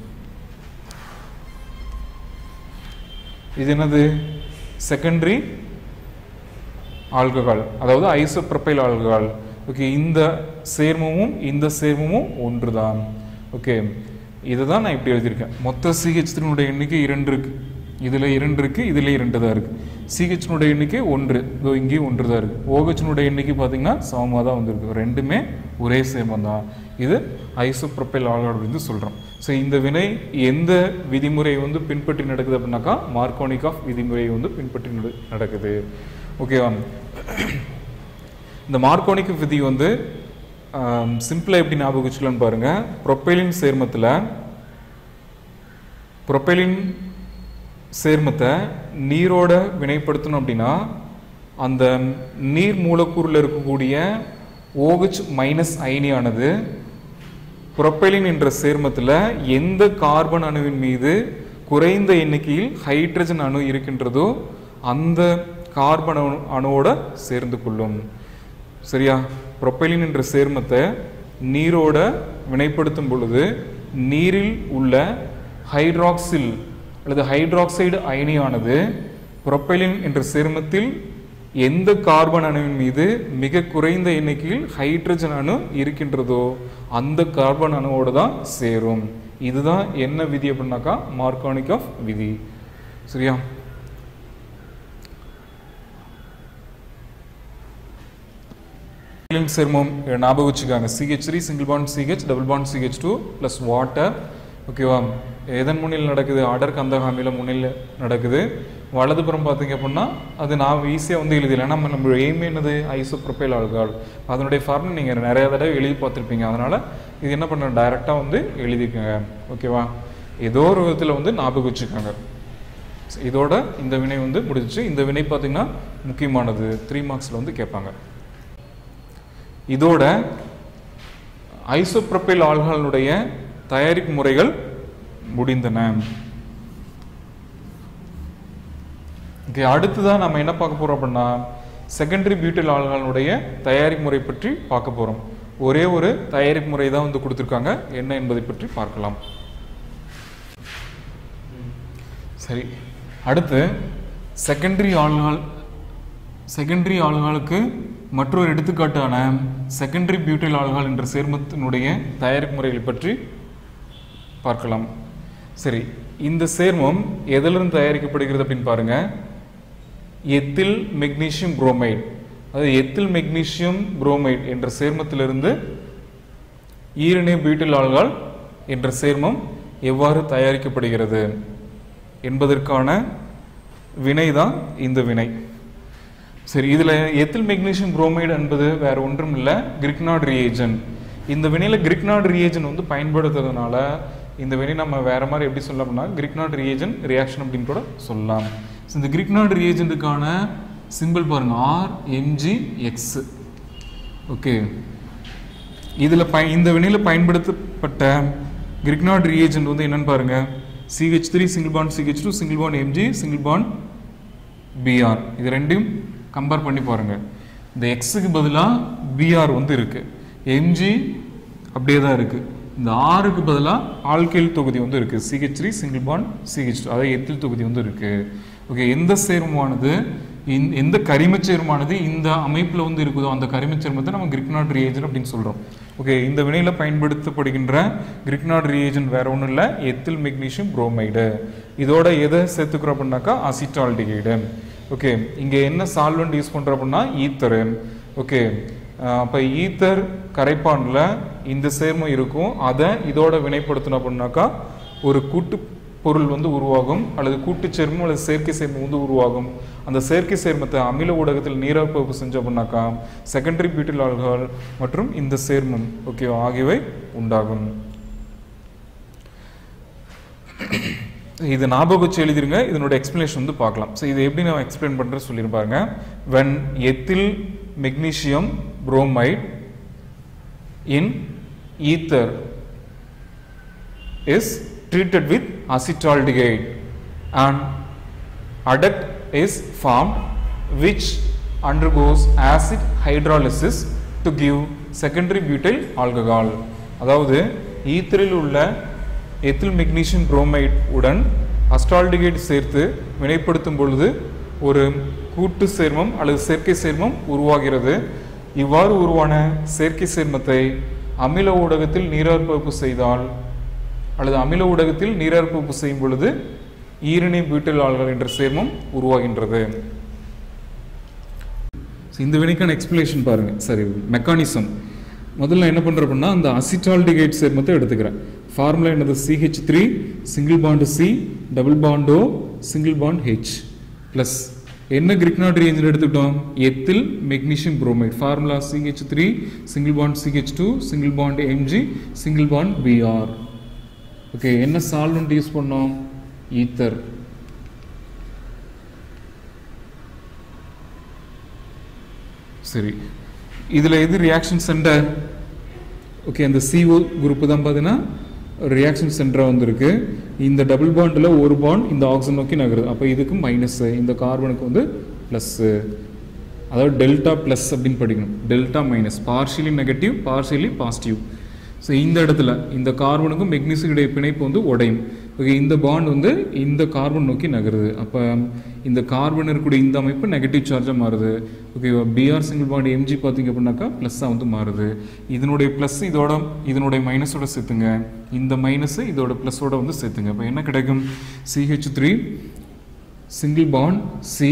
இது என்னது செகண்டரி ஆல்கஹால் அதாவது ஐசோப்ரப்பைல் ஆல்கஹால் ஓகே இந்த சேர்மமும் இந்த சேர்மமும் ஒன்று தான் ஓகே இதை தான் நான் இப்படி எழுதியிருக்கேன் மொத்த சிஹெச்னுடைய எண்ணிக்கை இரண்டு இருக்கு இதில் இரண்டு இருக்கு இதில் இரண்டு தான் இருக்கு சிஹெச்னுடைய எண்ணிக்கை ஒன்று இதோ இங்கேயும் ஒன்று தான் இருக்கு ஓஹெச்னுடைய எண்ணிக்கை பார்த்தீங்கன்னா சமமாக தான் வந்திருக்கு ரெண்டுமே ஒரே சேர்மம் தான் இது ஐசோப்ரப்பைல் ஆல்கஹால் அப்படின்னு சொல்கிறோம் ஸோ இந்த வினை எந்த விதிமுறை வந்து பின்பற்றி நடக்குது அப்படின்னாக்கா மார்க்கோனிக் ஆஃப் விதிமுறை வந்து பின்பற்றி நட- நடக்குது ஓகேவா இந்த மார்க்கோனிக் விதி வந்து சிம்பிளாக எப்படி ஞாபகம் வச்சுக்கலாம்னு பாருங்க ப்ரொப்பைலின் சேர்மத்தில் ப்ரொப்பைலின் சேர்மத்தை நீரோட வினைப்படுத்தணும் அப்படின்னா அந்த நீர் மூலக்கூறில் இருக்கக்கூடிய OH மைனஸ் அயனியானது புரொப்பைலின் என்ற சேர்மத்தில் எந்த கார்பன் அணுவின் மீது குறைந்த எண்ணிக்கையில் ஹைட்ரஜன் அணு இருக்கின்றதோ அந்த கார்பன் அணு அணுவோட சேர்ந்து கொள்ளும் சரியா புரொப்பைலின் என்ற சேர்மத்தை நீரோட வினைப்படுத்தும் பொழுது நீரில் உள்ள ஹைட்ராக்சில் அல்லது ஹைட்ராக்சைடு அயனியானது புரொப்பைலின் என்ற சேர்மத்தில் எந்த கார்பன் அணுவின் மீது மிக குறைந்த எண்ணிக்கையில் ஹைட்ரஜன் அணு இருக்கின்றதோ அந்த கார்பன் அணுவோட தான் சேரும் இதுதான் என்ன விதி அப்படின்னாக்கா மார்கானிக் ஆஃப் விதி சரியா ப்ரொப்பைலின் சேர்மம் இதை ஞாபகம் வச்சுக்காங்க CH three single bond CH double bond CH two plus water ஓகேவா எதன் முன்னில் நடக்குது அடர் கந்தகாமில முன்னில் நடக்குது வலதுபுறம் பார்த்தீங்க அப்படின்னா அது நான் ஈஸியாக வந்து எழுதிடலாம் நம்ம நம்ம எய்ம் என்னது ஐசோப்ரொப்பைல் ஆல்கஹால் அதனுடைய ஃபார்ம் நீங்கள் நிறைய தடவை எழுதி பார்த்துருப்பீங்க அதனால் இது என்ன பண்ண டைரெக்டாக வந்து எழுதிக்கோங்க ஓகேவா ஏதோ ஒரு விதத்தில் வந்து ஞாபகம் வச்சுக்கோங்க இதோட இந்த வினை வந்து முடிஞ்சிச்சு இந்த வினை பார்த்தீங்கன்னா முக்கியமானது த்ரீ மார்க்ஸில் வந்து கேட்பாங்க இதோட ஐசோப்ரொப்பைல் ஆல்கஹாலுடைய தயாரிப்பு முறைகள் முடிந்தன ஓகே அடுத்ததான் நம்ம என்ன பார்க்க போறோம் அப்படின்னா செகண்டரி பியூட்டில் ஆல்கஹாலுடைய தயாரிப்பு முறை பற்றி பார்க்க போறோம் ஒரே ஒரு தயாரிப்பு முறை தான் வந்து கொடுத்துருக்காங்க என்ன என்பதை பற்றி பார்க்கலாம் சரி அடுத்து செகண்டரி ஆல்கஹால் செகண்டரி ஆல்கஹாலுக்கு மற்றொரு எடுத்துக்காட்டான செகண்டரி பியூட்டைல் ஆல்கஹால் என்ற சேர்மத்தினுடைய தயாரிப்பு முறைகளை பற்றி பார்க்கலாம் சரி இந்த சேர்மம் எதிலிருந்து தயாரிக்கப்படுகிறது அப்படின்னு பாருங்க எத்தில் மெக்னீசியம் புரோமைடு அதாவது எத்தில் மெக்னீசியம் புரோமைடு என்ற சேர்மத்திலிருந்து ஈரணை பியூட்டில் ஆல்கஹால் என்ற சேர்மம் எவ்வாறு தயாரிக்கப்படுகிறது என்பதற்கான வினை தான் இந்த வினை சரி இதில் எத்தில் மெக்னீசியம் புரோமைடு என்பது வேற ஒன்றும் இல்லை கிரிக்னாட் ரியேஜன் இந்த வினையில் கிரிக்னாட் ரியேஜன் வந்து பயன்படுத்துறதுனால இந்த வினை நம்ம வேற மாதிரி எப்படி சொல்லலாம்னா கிரிக்னாட் ரியேஜன் ரியாக்ஷன் அப்படின்னு கூட சொல்லலாம் ஸோ இந்த கிரிக்னாட் ரியேஜனுக்கான சிம்பிள் பாருங்க ஆர் எம்ஜி எக்ஸ் ஓகே இதில் பய இந்த வினையில் பயன்படுத்தப்பட்ட கிரிக்னாட் ரியேஜென்ட் வந்து என்னன்னு பாருங்க CH three single bond CH two single bond MG single bond BR இது ரெண்டையும் கம்பேர் பண்ணி பாருங்க இந்த எக்ஸுக்கு பதிலாக பிஆர் வந்து இருக்கு எம்ஜி அப்படியே தான் இருக்கு இந்த ஆறுக்கு பதிலாக ஆல்கைல் தொகுதி வந்து இருக்கு CH three single bond CH two அதாவது எத்தில் தொகுதி வந்து இருக்கு ஓகே எந்த சேர்மமானது இந்த எந்த கரிமச் சேர்மமானது இந்த அமைப்பில் வந்து இருக்குதோ அந்த கரிமச் சேர்மத்தை நம்ம கிரிக்னாட் ரியேஜன் அப்படின்னு சொல்கிறோம் ஓகே இந்த வினையில் பயன்படுத்தப்படுகின்ற கிரிக்னாட் ரியேஜன் வேற ஒன்றும் இல்லை எத்தில் மெக்னீசியம் புரோமைடு இதோட எதை சேர்த்துக்கிறோம் அப்படின்னாக்கா அசிட்டால்டிகைடு ஓகே இங்கே என்ன சால்வெண்ட் யூஸ் பண்ணுறோம் அப்படின்னா ஈத்தரு ஓகே அப்போ ஈத்தர் கரைப்பானில் இந்த சேர்மம் இருக்கும் அதை இதோட வினைப்படுத்தணும் அப்படின்னாக்கா ஒரு கூட்டு பொருள் வந்து உருவாகும் அல்லது கூட்டு சேர்மம் அல்லது செயற்கை சேர்மம் வந்து உருவாகும் அந்த செயற்கை சேர்மத்தை அமில ஊடகத்தில் நீராற்பகுப்பு செஞ்சோம் அப்படின்னாக்கா செகண்டரி பியூட்டில் ஆல்கஹால் மற்றும் இந்த சேர்மம் ஓகே ஆகியவை உண்டாகும் இது ஞாபகம் வச்சு எழுதிருங்க இதனோட எக்ஸ்பிளனேஷன் வந்து பார்க்கலாம் ஸோ இது எப்படி நான் எக்ஸ்பிளைன் பண்ணுறேன் சொல்லியிருப்பாங்க when ethyl magnesium bromide in ether is treated with acetaldehyde and adduct is formed which undergoes acid hydrolysis to give secondary butyl alcohol அதாவது ஈத்தரில் உள்ள எத்தில் மெக்னீசியம் புரோமைட் உடன் அஸ்டால்டிகைட் சேர்த்து வினைப்படுத்தும் பொழுது ஒரு கூட்டு சேர்மம் அல்லது செயற்கை சேர்மம் உருவாகிறது இவ்வாறு உருவான செயற்கை சேர்மத்தை அமில ஊடகத்தில் நீராற்பகுப்பு செய்தால் அல்லது அமில ஊடகத்தில் நீராற்பகுப்பு செய்யும் பொழுது ஈரணி பியூட்டில் ஆல்கஹால் என்ற சேர்மம் உருவாகின்றது So, இந்த வினைக்கான எக்ஸ்பிளேஷன் பாருங்க சரி மெக்கானிசம் முதல்ல என்ன பண்றேன் அப்படின்னா அந்த அசிட்டால்டிகைட் சேர்மத்தை எடுத்துக்கிறேன் ஃபார்முலா என்னது CH three single bond C double bond O single bond H plus என்ன கிரிக்னாட் ரேஞ்சில் எடுத்துக்கிட்டோம் ethyl magnesium bromide formula CH three single bond CH two single bond MG single bond BR okay என்ன solvent use பண்ணோம் ether சரி இதில் எது reaction centre okay அந்த CO group தான் பார்த்தீங்கன்னா ரியாக்ஷன் சென்டராக வந்திருக்கு இந்த டபுள் பாண்டில் ஒரு பாண்ட் இந்த ஆக்சிஜன் நோக்கி நகருது அப்போ இதுக்கு மைனஸ்ஸு இந்த கார்பனுக்கு வந்து ப்ளஸ்ஸு அதாவது டெல்டா ப்ளஸ் அப்படின்னு படிக்கணும் delta minus partially negative partially positive so இந்த இடத்துல இந்த கார்பனுக்கும் மெக்னீசியம் இடையே பிணைப்பு வந்து உடையும் ஓகே இந்த பாண்ட் வந்து இந்த கார்பன் நோக்கி நகருது அப்போ இந்த கார்பன் இருக்கக்கூடிய இந்த அமைப்பு நெகட்டிவ் சார்ஜாக மாறுது okay BR single bond MG பார்த்தீங்க அப்படின்னாக்கா ப்ளஸ்ஸாக வந்து மாறுது இதனுடைய ப்ளஸ் இதோட இதனுடைய மைனஸோட சேர்த்துங்க இந்த மைனஸை இதோட ப்ளஸோட வந்து சேர்த்துங்க அப்போ என்ன கிடைக்கும் CH three single bond C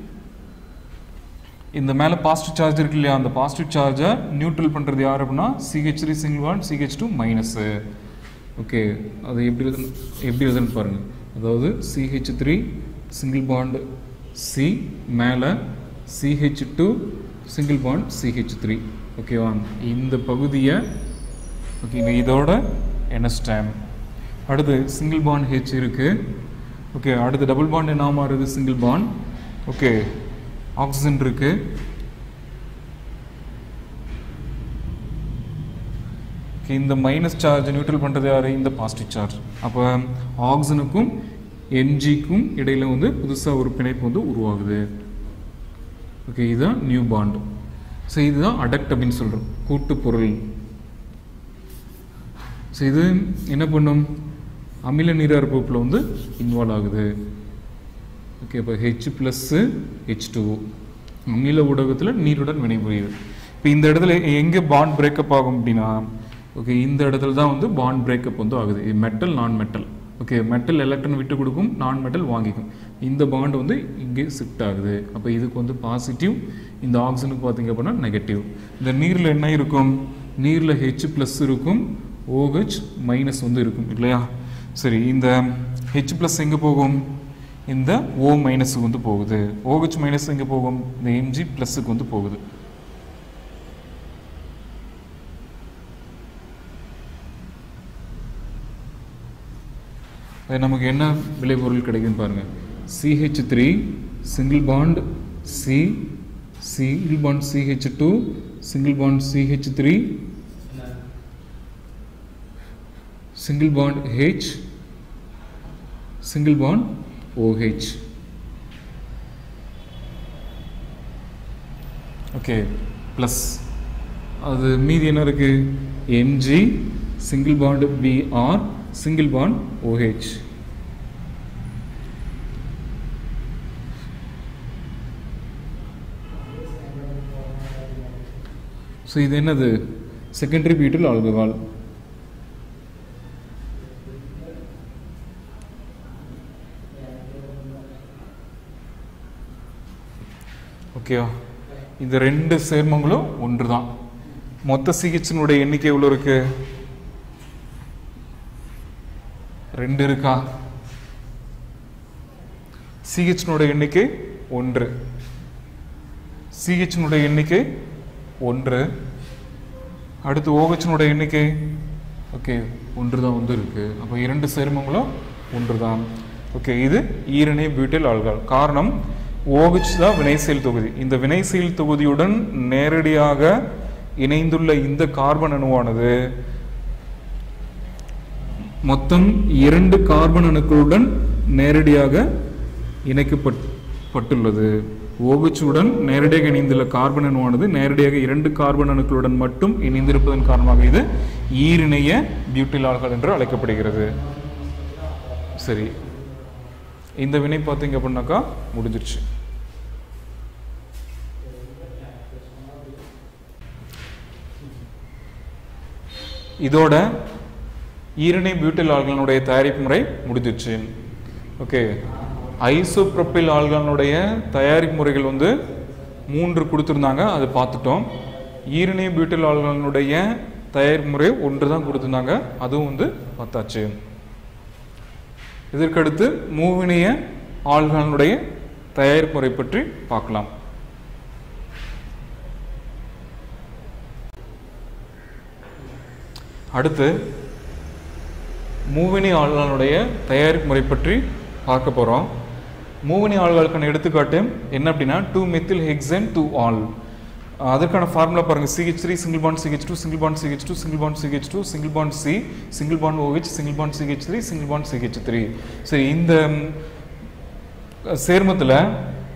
இந்த மேலே பாசிட்டிவ் சார்ஜ் இருக்கு இல்லையா அந்த பாசிட்டிவ் சார்ஜை நியூட்ரல் பண்ணுறது யார் அப்படின்னா CH three single one CH two minus okay அது எப்படி எழுது எப்படி எழுதுன்னு பாருங்கள் அதாவது CH three single bond C மேலே CH two single bond CH three ஓகேவா இந்த பகுதியை ஓகேங்க இதோட என்எஸ்டாம் அடுத்து சிங்கிள் பாண்ட் ஹெச் இருக்குது ஓகே அடுத்து டபுள் பாண்ட் என்ன மாறுது சிங்கிள் பாண்ட் ஓகே ஆக்சிஜன் இருக்கு Okay, இந்த மைனஸ் சார்ஜ் நியூட்ரல் பண்ணுறது யார் இந்த பாசிட்டிவ் சார்ஜ் அப்போ ஆக்சிஜனுக்கும் எம்ஜிக்கும் இடையில வந்து புதுசாக ஒரு பிணைப்பு வந்து உருவாகுது ஓகே இதுதான் நியூ பாண்ட் ஸோ இதுதான் அடக்ட் அப்படின்னு சொல்கிறோம் கூட்டு பொருள் ஸோ இது என்ன பண்ணும் அமில நீராற்பகுப்பில் வந்து இன்வால்வ் ஆகுது ஓகே இப்போ ஹெச் ப்ளஸ்ஸு ஹெச் டூ அமில ஊடகத்தில் நீருடன் வினைபுரியுது இப்போ இந்த இடத்துல எங்கே பாண்ட் பிரேக்கப் ஆகும் அப்படின்னா ஓகே இந்த இடத்துல தான் வந்து பாண்ட் பிரேக்கப் வந்து ஆகுது இது metal non metal okay metal electron விட்டு கொடுக்கும் நான் மெட்டல் வாங்கிக்கும் இந்த பாண்ட் வந்து இங்கே ஷிஃப்ட் ஆகுது அப்போ இதுக்கு வந்து பாசிட்டிவ் இந்த ஆக்சிஜனுக்கு பார்த்தீங்க அப்படின்னா நெகட்டிவ் இந்த நீரில் என்ன இருக்கும் நீரில் ஹெச் ப்ளஸ் இருக்கும் ஓஹெச் மைனஸ் வந்து இருக்கும் இல்லையா சரி இந்த ஹெச் ப்ளஸ் எங்கே போகும் இந்த ஓ மைனஸுக்கு வந்து போகுது ஓஹெச் மைனஸ் எங்கே போகும் இந்த எம்ஜி ப்ளஸுக்கு வந்து போகுது அது நமக்கு என்ன விளைபொருள் கிடைக்குதுன்னு பாருங்கள் CH three single bond C single bond CH two single bond CH three single bond H single bond OH okay plus அது மீதி என்ன இருக்கு MG single bond BR single bond OH so இது என்னது செகண்டரி பியூட்டில் ஆல்கஹால் ஓகேவா இந்த ரெண்டு சேர்மங்களும் ஒன்று தான் மொத்த சிகிச்சையினுடைய எண்ணிக்கை எவ்வளோ இருக்கு ரெண்டு இருக்கா சிஹெச்னுடைய எண்ணிக்கை ஒன்று சிஹெச்னுடைய எண்ணிக்கை ஒன்று அடுத்து ஓஹெச்னுடைய எண்ணிக்கை ஓகே ஒன்று தான் வந்து இருக்கு அப்போ இரண்டு சேர்மங்களும் ஒன்று தான் ஓகே இது ஈரணை பியூட்டில் ஆல்கால் காரணம் OH தான் வினைசெயல் தொகுதி இந்த வினைசெயல் தொகுதியுடன் நேரடியாக இணைந்துள்ள இந்த கார்பன் அணுவானது மொத்தம் இரண்டு கார்பன் அணுக்களுடன் நேரடியாக இணைக்கப்பட்டுள்ளது OH உடன் நேரடியாக இணைந்துள்ள கார்பன் அணுவானது நேரடியாக இரண்டு கார்பன் அணுக்களுடன் மட்டும் இணைந்திருப்பதன் காரணமாக இது ஈரிணைய பியூட்டில் ஆல்கஹால் என்று அழைக்கப்படுகிறது சரி இந்த வினை பார்த்தீங்க அப்படின்னாக்கா முடிஞ்சிருச்சு இதோட ஈரணை பியூட்டில் ஆல்கனுடைய தயாரிப்பு முறை முடிஞ்சிருச்சு ஓகே ஐசோப்ரோப்பில் ஆல்கனுடைய தயாரிப்பு முறைகள் வந்து மூன்று கொடுத்துருந்தாங்க அதை பார்த்துட்டோம் ஈரணை பியூட்டில் ஆல்கனுடைய தயாரிப்பு முறை ஒன்று தான் கொடுத்துருந்தாங்க அதுவும் வந்து பார்த்தாச்சு இதற்கடுத்து மூவினிய ஆள்களுடைய தயாரிப்பு முறை பற்றி பார்க்கலாம் அடுத்து மூவினி ஆள்களுடைய தயாரிப்பு முறை பற்றி பார்க்க போகிறோம் மூவினி ஆள்களுக்கான எடுத்துக்காட்டு என்ன அப்படின்னா two methyl hexane two ol அதற்கான ஃபார்முலா பாருங்க CH three single bond CH two single bond CH two single bond CH two single bond C single bond OH single bond CH three single bond CH three சரி இந்த ம், சேர்மத்தில்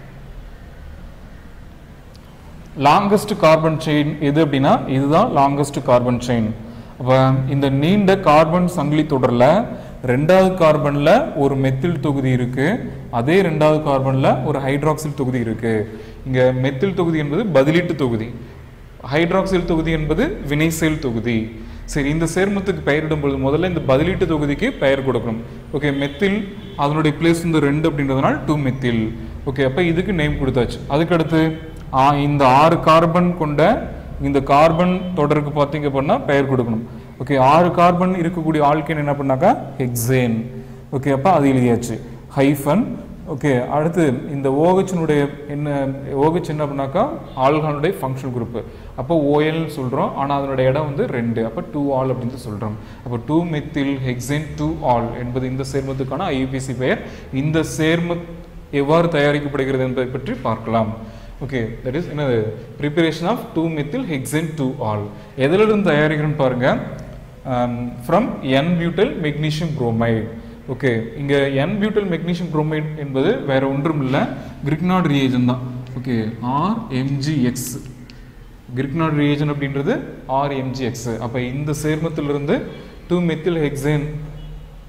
longest carbon chain எது அப்படின்னா இதுதான் longest carbon chain அப்போ இந்த நீண்ட carbon சங்கிலி தொடரில் ரெண்டாவது கார்பனில் ஒரு மெத்தில் தொகுதி இருக்கு அதே ரெண்டாவது கார்பனில் ஒரு ஹைட்ராக்சில் தொகுதி இருக்கு இங்கே மெத்தில் தொகுதி என்பது பதிலீட்டு தொகுதி ஹைட்ராக்சில் தொகுதி என்பது வினைசெயல் தொகுதி சரி இந்த சேர்மத்துக்கு பெயரிடும் பொழுது முதல்ல இந்த பதிலீட்டு தொகுதிக்கு பெயர் கொடுக்கணும் ஓகே மெத்தில் அதனுடைய பிளேஸ் வந்து ரெண்டு அப்படின்றதுனால டூ மெத்தில் ஓகே அப்போ இதுக்கு நேம் கொடுத்தாச்சு அதுக்கடுத்து ஆ, இந்த ஆறு கார்பன் கொண்ட இந்த கார்பன் தொடருக்கு பார்த்தீங்க அப்படின்னா பெயர் கொடுக்கணும் ஓகே ஆறு கார்பன் இருக்கக்கூடிய ஆல்கேன் என்ன பண்ணாக்கா ஹெக்ஸேன் ஓகே அப்போ அது எழுதியாச்சு ஹைஃபன் ஓகே அடுத்து இந்த ஓஹெச்னுடைய என்ன ஓஹெச் என்ன பண்ணாக்கா ஆல்கானுடைய ஃபங்க்ஷனல் குரூப் அப்போ ஓஎல்னு சொல்கிறோம் ஆனால் அதனுடைய இடம் வந்து ரெண்டு அப்போ டூ ஆல் அப்படின்னு சொல்கிறோம் அப்போ two methyl hexane two ol என்பது இந்த சேர்மத்துக்கான ஐபிசி பெயர் இந்த சேர்ம எவ்வாறு தயாரிக்கப்படுகிறது என்பதை பற்றி பார்க்கலாம் ஓகே தட் இஸ் என்னது preparation of two methyl hexane two ol எதிலிருந்து தயாரிக்கிறேன்னு பாருங்க from N butyl magnesium bromide okay இங்கே என் பியூட்டல் மெக்னீஷியம் புரோமைடு என்பது வேற ஒன்றும் இல்லை கிரிக்னாட் ரியேஜன் தான் okay R MGX Grignard reagent அப்படின்றது ஆர் எம்ஜிஎக்ஸ் அப்போ இந்த சேர்மத்திலிருந்து two methyl hexane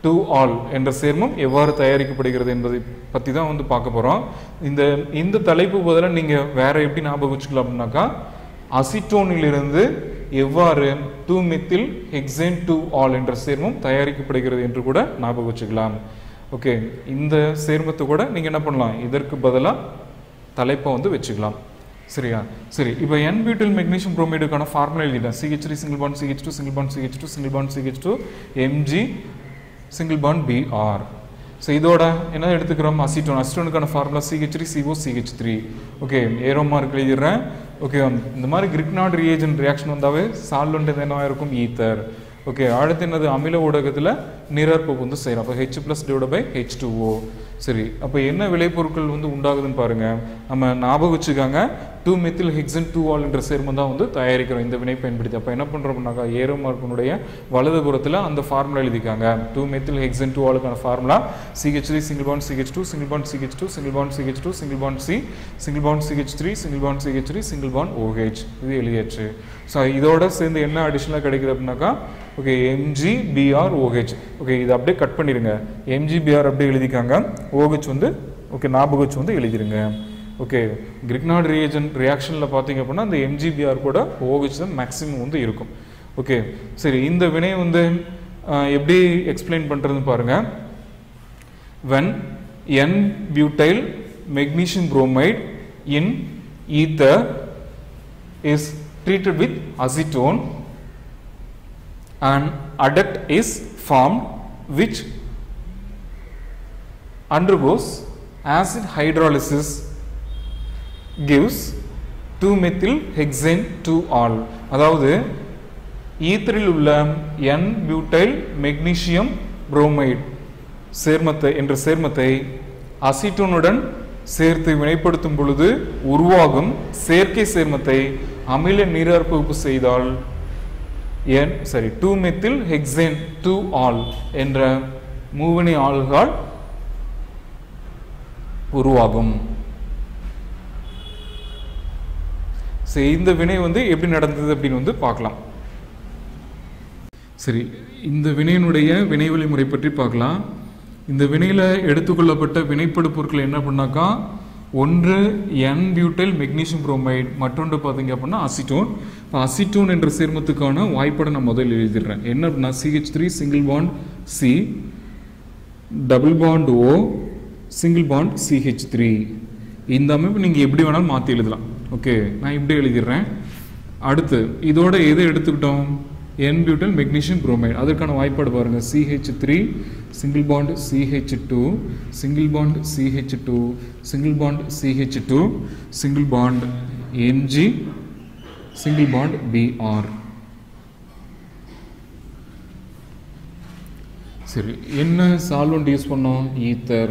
two ol என்ற சேர்மம் எவ்வாறு தயாரிக்கப்படுகிறது என்பதை பற்றி தான் வந்து பார்க்க போகிறோம் இந்த இந்த தலைப்பு பதிலாக நீங்கள் வேற எப்படி ஞாபகம் வச்சுக்கலாம் அப்படின்னாக்கா அசிட்டோனிலிருந்து எவ்வாறு two methyl hexane two ol என்ற சேர்மம் தயாரிக்கப்படுகிறது என்று கூட ஞாபகம் வச்சுக்கலாம் ஓகே இந்த சேர்மத்தை கூட நீங்கள் என்ன பண்ணலாம் இதற்கு பதிலாக தலைப்பை வந்து வச்சுக்கலாம் சரியா சரி இப்போ என் பியூட்டில் மெக்னீஷியம் புரோமைடுக்கான ஃபார்முலா எழுதிட்டேன் CH three single bond CH two single bond CH two single bond CH two MG single bond BR so இதோட என்ன எடுத்துக்கிறோம் அசிட்டோன் அசிட்டோனுக்கான formula CH three CO CH three okay arrow mark எழுதிடுறேன் okay இந்த மாதிரி Grignard reagent reaction வந்தாவே solvent என்னவா இருக்கும் ஈத்தர் ஓகே அடுத்து என்னது அமில ஊடகத்தில் நீரற்பு வந்து செய்கிறோம் அப்போ H plus divide by H two O சரி அப்போ என்ன விளைபொருட்கள் வந்து உண்டாகுதுன்னு பாருங்க நம்ம ஞாபகம் வச்சுக்காங்க two methyl hexane two ol என்ற சேர்மம் தான் வந்து தயாரிக்கிறோம் இந்த வினை பயன்படுத்தி அப்போ என்ன பண்ணுறோம்னாக்கா ஏரோ மார்க்கினுடைய வலதுபுறத்தில் அந்த ஃபார்முலா எழுதிக்காங்க டூ மெத்தில் ஹெக்ஸன் டூ ஆலுக்கான formula CH three single bond CH two single bond CH two single bond CH two single bond C single bond CH three single bond CH three single bond OH இது எழுதியாச்சு so இதோட சேர்ந்து என்ன அடிஷனலாக கிடைக்குது அப்படின்னாக்கா okay MG BR OH okay இது அப்படியே கட் பண்ணிடுங்க எம்ஜி பிஆர் அப்படியே எழுதிக்காங்க ஓஹெச் வந்து ஓகே ஞாபகம் வந்து எழுதிருங்க ஓகே கிரிக்னாட் ரியேஜன் ரியாக்ஷனில் பார்த்தீங்க அப்படின்னா அந்த எம்ஜிபிஆர் கூட ஓஹெச் தான் மேக்ஸிமம் வந்து இருக்கும் ஓகே சரி இந்த வினை வந்து ஆஹ், எப்படி எக்ஸ்பிளைன் பண்ணுறதுன்னு பாருங்கள் when n butyl magnesium bromide in ether is treated with acetone an adduct is formed which undergoes acid hydrolysis gives 2 methyl hexane 2 all அதாவது ஈத்தரில் உள்ள n butyl magnesium bromide சேர்மத்தை என்ற சேர்மத்தை அசிட்டோனுடன் சேர்த்து வினைப்படுத்தும் பொழுது உருவாகும் செயற்கை சேர்மத்தை அமில நீராற்பகுப்பு செய்தால் என் சரி two methyl hexane two ol என்ற மூவினை ஆல்கால் உருவாகும் சரி இந்த வினை வந்து எப்படி நடந்தது அப்படின்னு வந்து பார்க்கலாம் சரி இந்த வினையினுடைய வினைவழி முறை பற்றி பார்க்கலாம் இந்த வினையில் எடுத்துக்கொள்ளப்பட்ட வினைப்படு பொருட்கள் என்ன பண்ணாக்கா ஒன்று என் பியூட்டைல் மெக்னீசியம் புரோமைட் மற்றொன்று பார்த்தீங்க அப்படின்னா அசிட்டோன் இப்போ அசிட்டோன் என்ற சேர்மத்துக்கான வாய்ப்படை நான் முதல்ல எழுதிடுறேன் என்ன அப்படின்னா CH three single bond C double bond O single bond CH three இந்த அமைப்பு நீங்கள் எப்படி வேணாலும் மாற்றி எழுதலாம் ஓகே நான் இப்படி எழுதிடுறேன் அடுத்து இதோட எதை எடுத்துக்கிட்டோம் என் பியூட்டல் மெக்னீஷியம் புரோமைட் அதற்கான வாய்ப்பாடு பாருங்க CH three single bond CH two single bond CH two single bond CH two single bond MG single bond BR சரி என்ன சால்வெண்ட் யூஸ் பண்ணோம் ஈத்தர்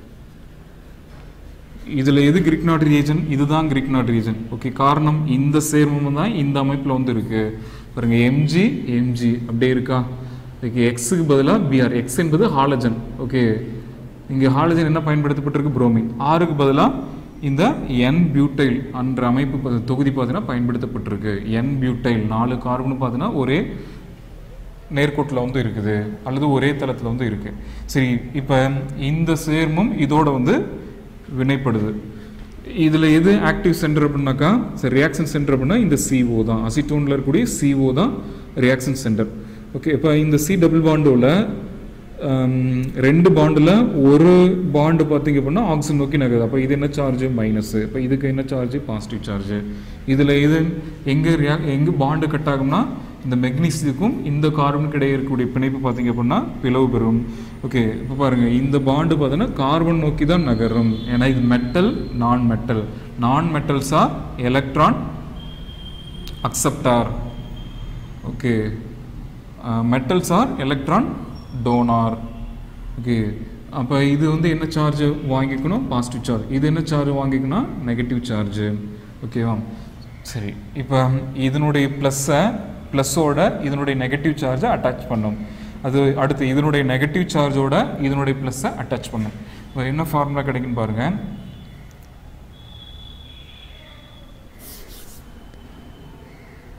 இதில் எது கிரிக் நாட் ரீஜன் இதுதான் கிரிக் நாட் ரீஜன் ஓகே காரணம் இந்த சேர்மம் தான் இந்த அமைப்பில் வந்து இருக்கு பாருங்க எம்ஜி எம்ஜி அப்படியே இருக்கா ஓகே எக்ஸுக்கு பதிலாக பிஆர் எக்ஸ் என்பது ஹாலஜன் ஓகே இங்கே ஹாலஜன் என்ன பயன்படுத்தப்பட்டிருக்கு புரோமின் ஆறுக்கு பதிலாக இந்த என் பியூட்டைல் என்ற அமைப்பு ப- தொகுதி பார்த்தீங்கன்னா பயன்படுத்தப்பட்டிருக்கு என் பியூட்டைல் நாலு கார்பன் பார்த்தீங்கன்னா ஒரே நேர்கோட்டில் வந்து இருக்குது அல்லது ஒரே தளத்தில் வந்து இருக்கு சரி இப்போ இந்த சேர்மம் இதோட வந்து வினைப்படுது இதில் எது ஆக்டிவ் சென்டர் அப்படின்னாக்கா சரி ரியாக்ஷன் சென்டர் அப்படின்னா இந்த CO தான் அசிட்டோனில் இருக்கக்கூடிய CO தான் ரியாக்ஷன் சென்டர் ஓகே இப்போ இந்த சி டபுள் பாண்டோவில் ரெண்டு பாண்டில் ஒரு பாண்டு பார்த்தீங்க அப்படின்னா ஆக்சிஜன் நோக்கி நகருது அப்போ இது என்ன சார்ஜ் மைனஸ் இப்போ இதுக்கு என்ன சார்ஜ் பாசிட்டிவ் சார்ஜ் இதில் இது எங்கே ரியா எங்கே பாண்டு கட் ஆகும்னா இந்த மெக்னீசியத்துக்கும் இந்த கார்பனுக்கு இடையே இருக்கக்கூடிய பிணைப்பு பார்த்தீங்க அப்படின்னா பிளவு பெறும் ஓகே இப்போ பாருங்க இந்த பாண்டு பார்த்தீங்கன்னா கார்பன் நோக்கி தான் நகரும் ஏன்னா இது metal non metal non metals are electron acceptor okay metals are electron donor okay அப்போ இது வந்து என்ன சார்ஜ் வாங்கிக்கணும் பாசிட்டிவ் சார்ஜ் இது என்ன சார்ஜ் வாங்கிக்கணும் நெகட்டிவ் சார்ஜ் ஓகேவா சரி இப்போ இதனுடைய ப்ளஸ்ஸை ப்ளஸ்ஸோட இதனுடைய நெகட்டிவ் சார்ஜை அட்டாச் பண்ணும் அது அடுத்து இதனுடைய நெகட்டிவ் சார்ஜோட இதனுடைய ப்ளஸ்ஸை அட்டாச் பண்ணும் இப்போ என்ன ஃபார்முலா கிடைக்குன்னு பாருங்கள்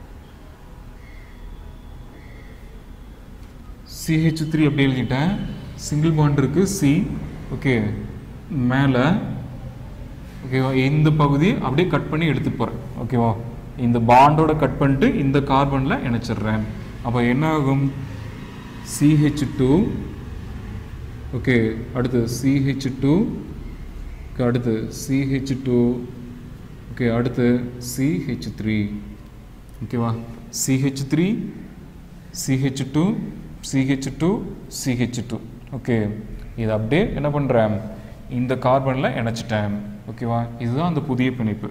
சிஹெச் த்ரீ அப்படி எழுதிட்டேன் சிங்கிள் பாண்ட் இருக்குது சி ஓகே மேலே ஓகேவா இந்த பகுதி அப்படியே கட் பண்ணி எடுத்துட்டு போகிறேன் ஓகேவா இந்த பாண்டோட கட் பண்ணிட்டு இந்த கார்பனில் இணைச்சிடுறேன் அப்போ என்ன ஆகும் சிஹெச் டூ ஓகே அடுத்து சிஹெச் டூ அடுத்து சிஹெச் டூ ஓகே அடுத்து சிஹெச் த்ரீ ஓகேவா CH three CH two CH two CH two okay இது அப்படியே என்ன பண்ணுறேன் இந்த கார்பனில் இணைச்சிட்டேன் ஓகேவா இதுதான் அந்த புதிய பிணைப்பு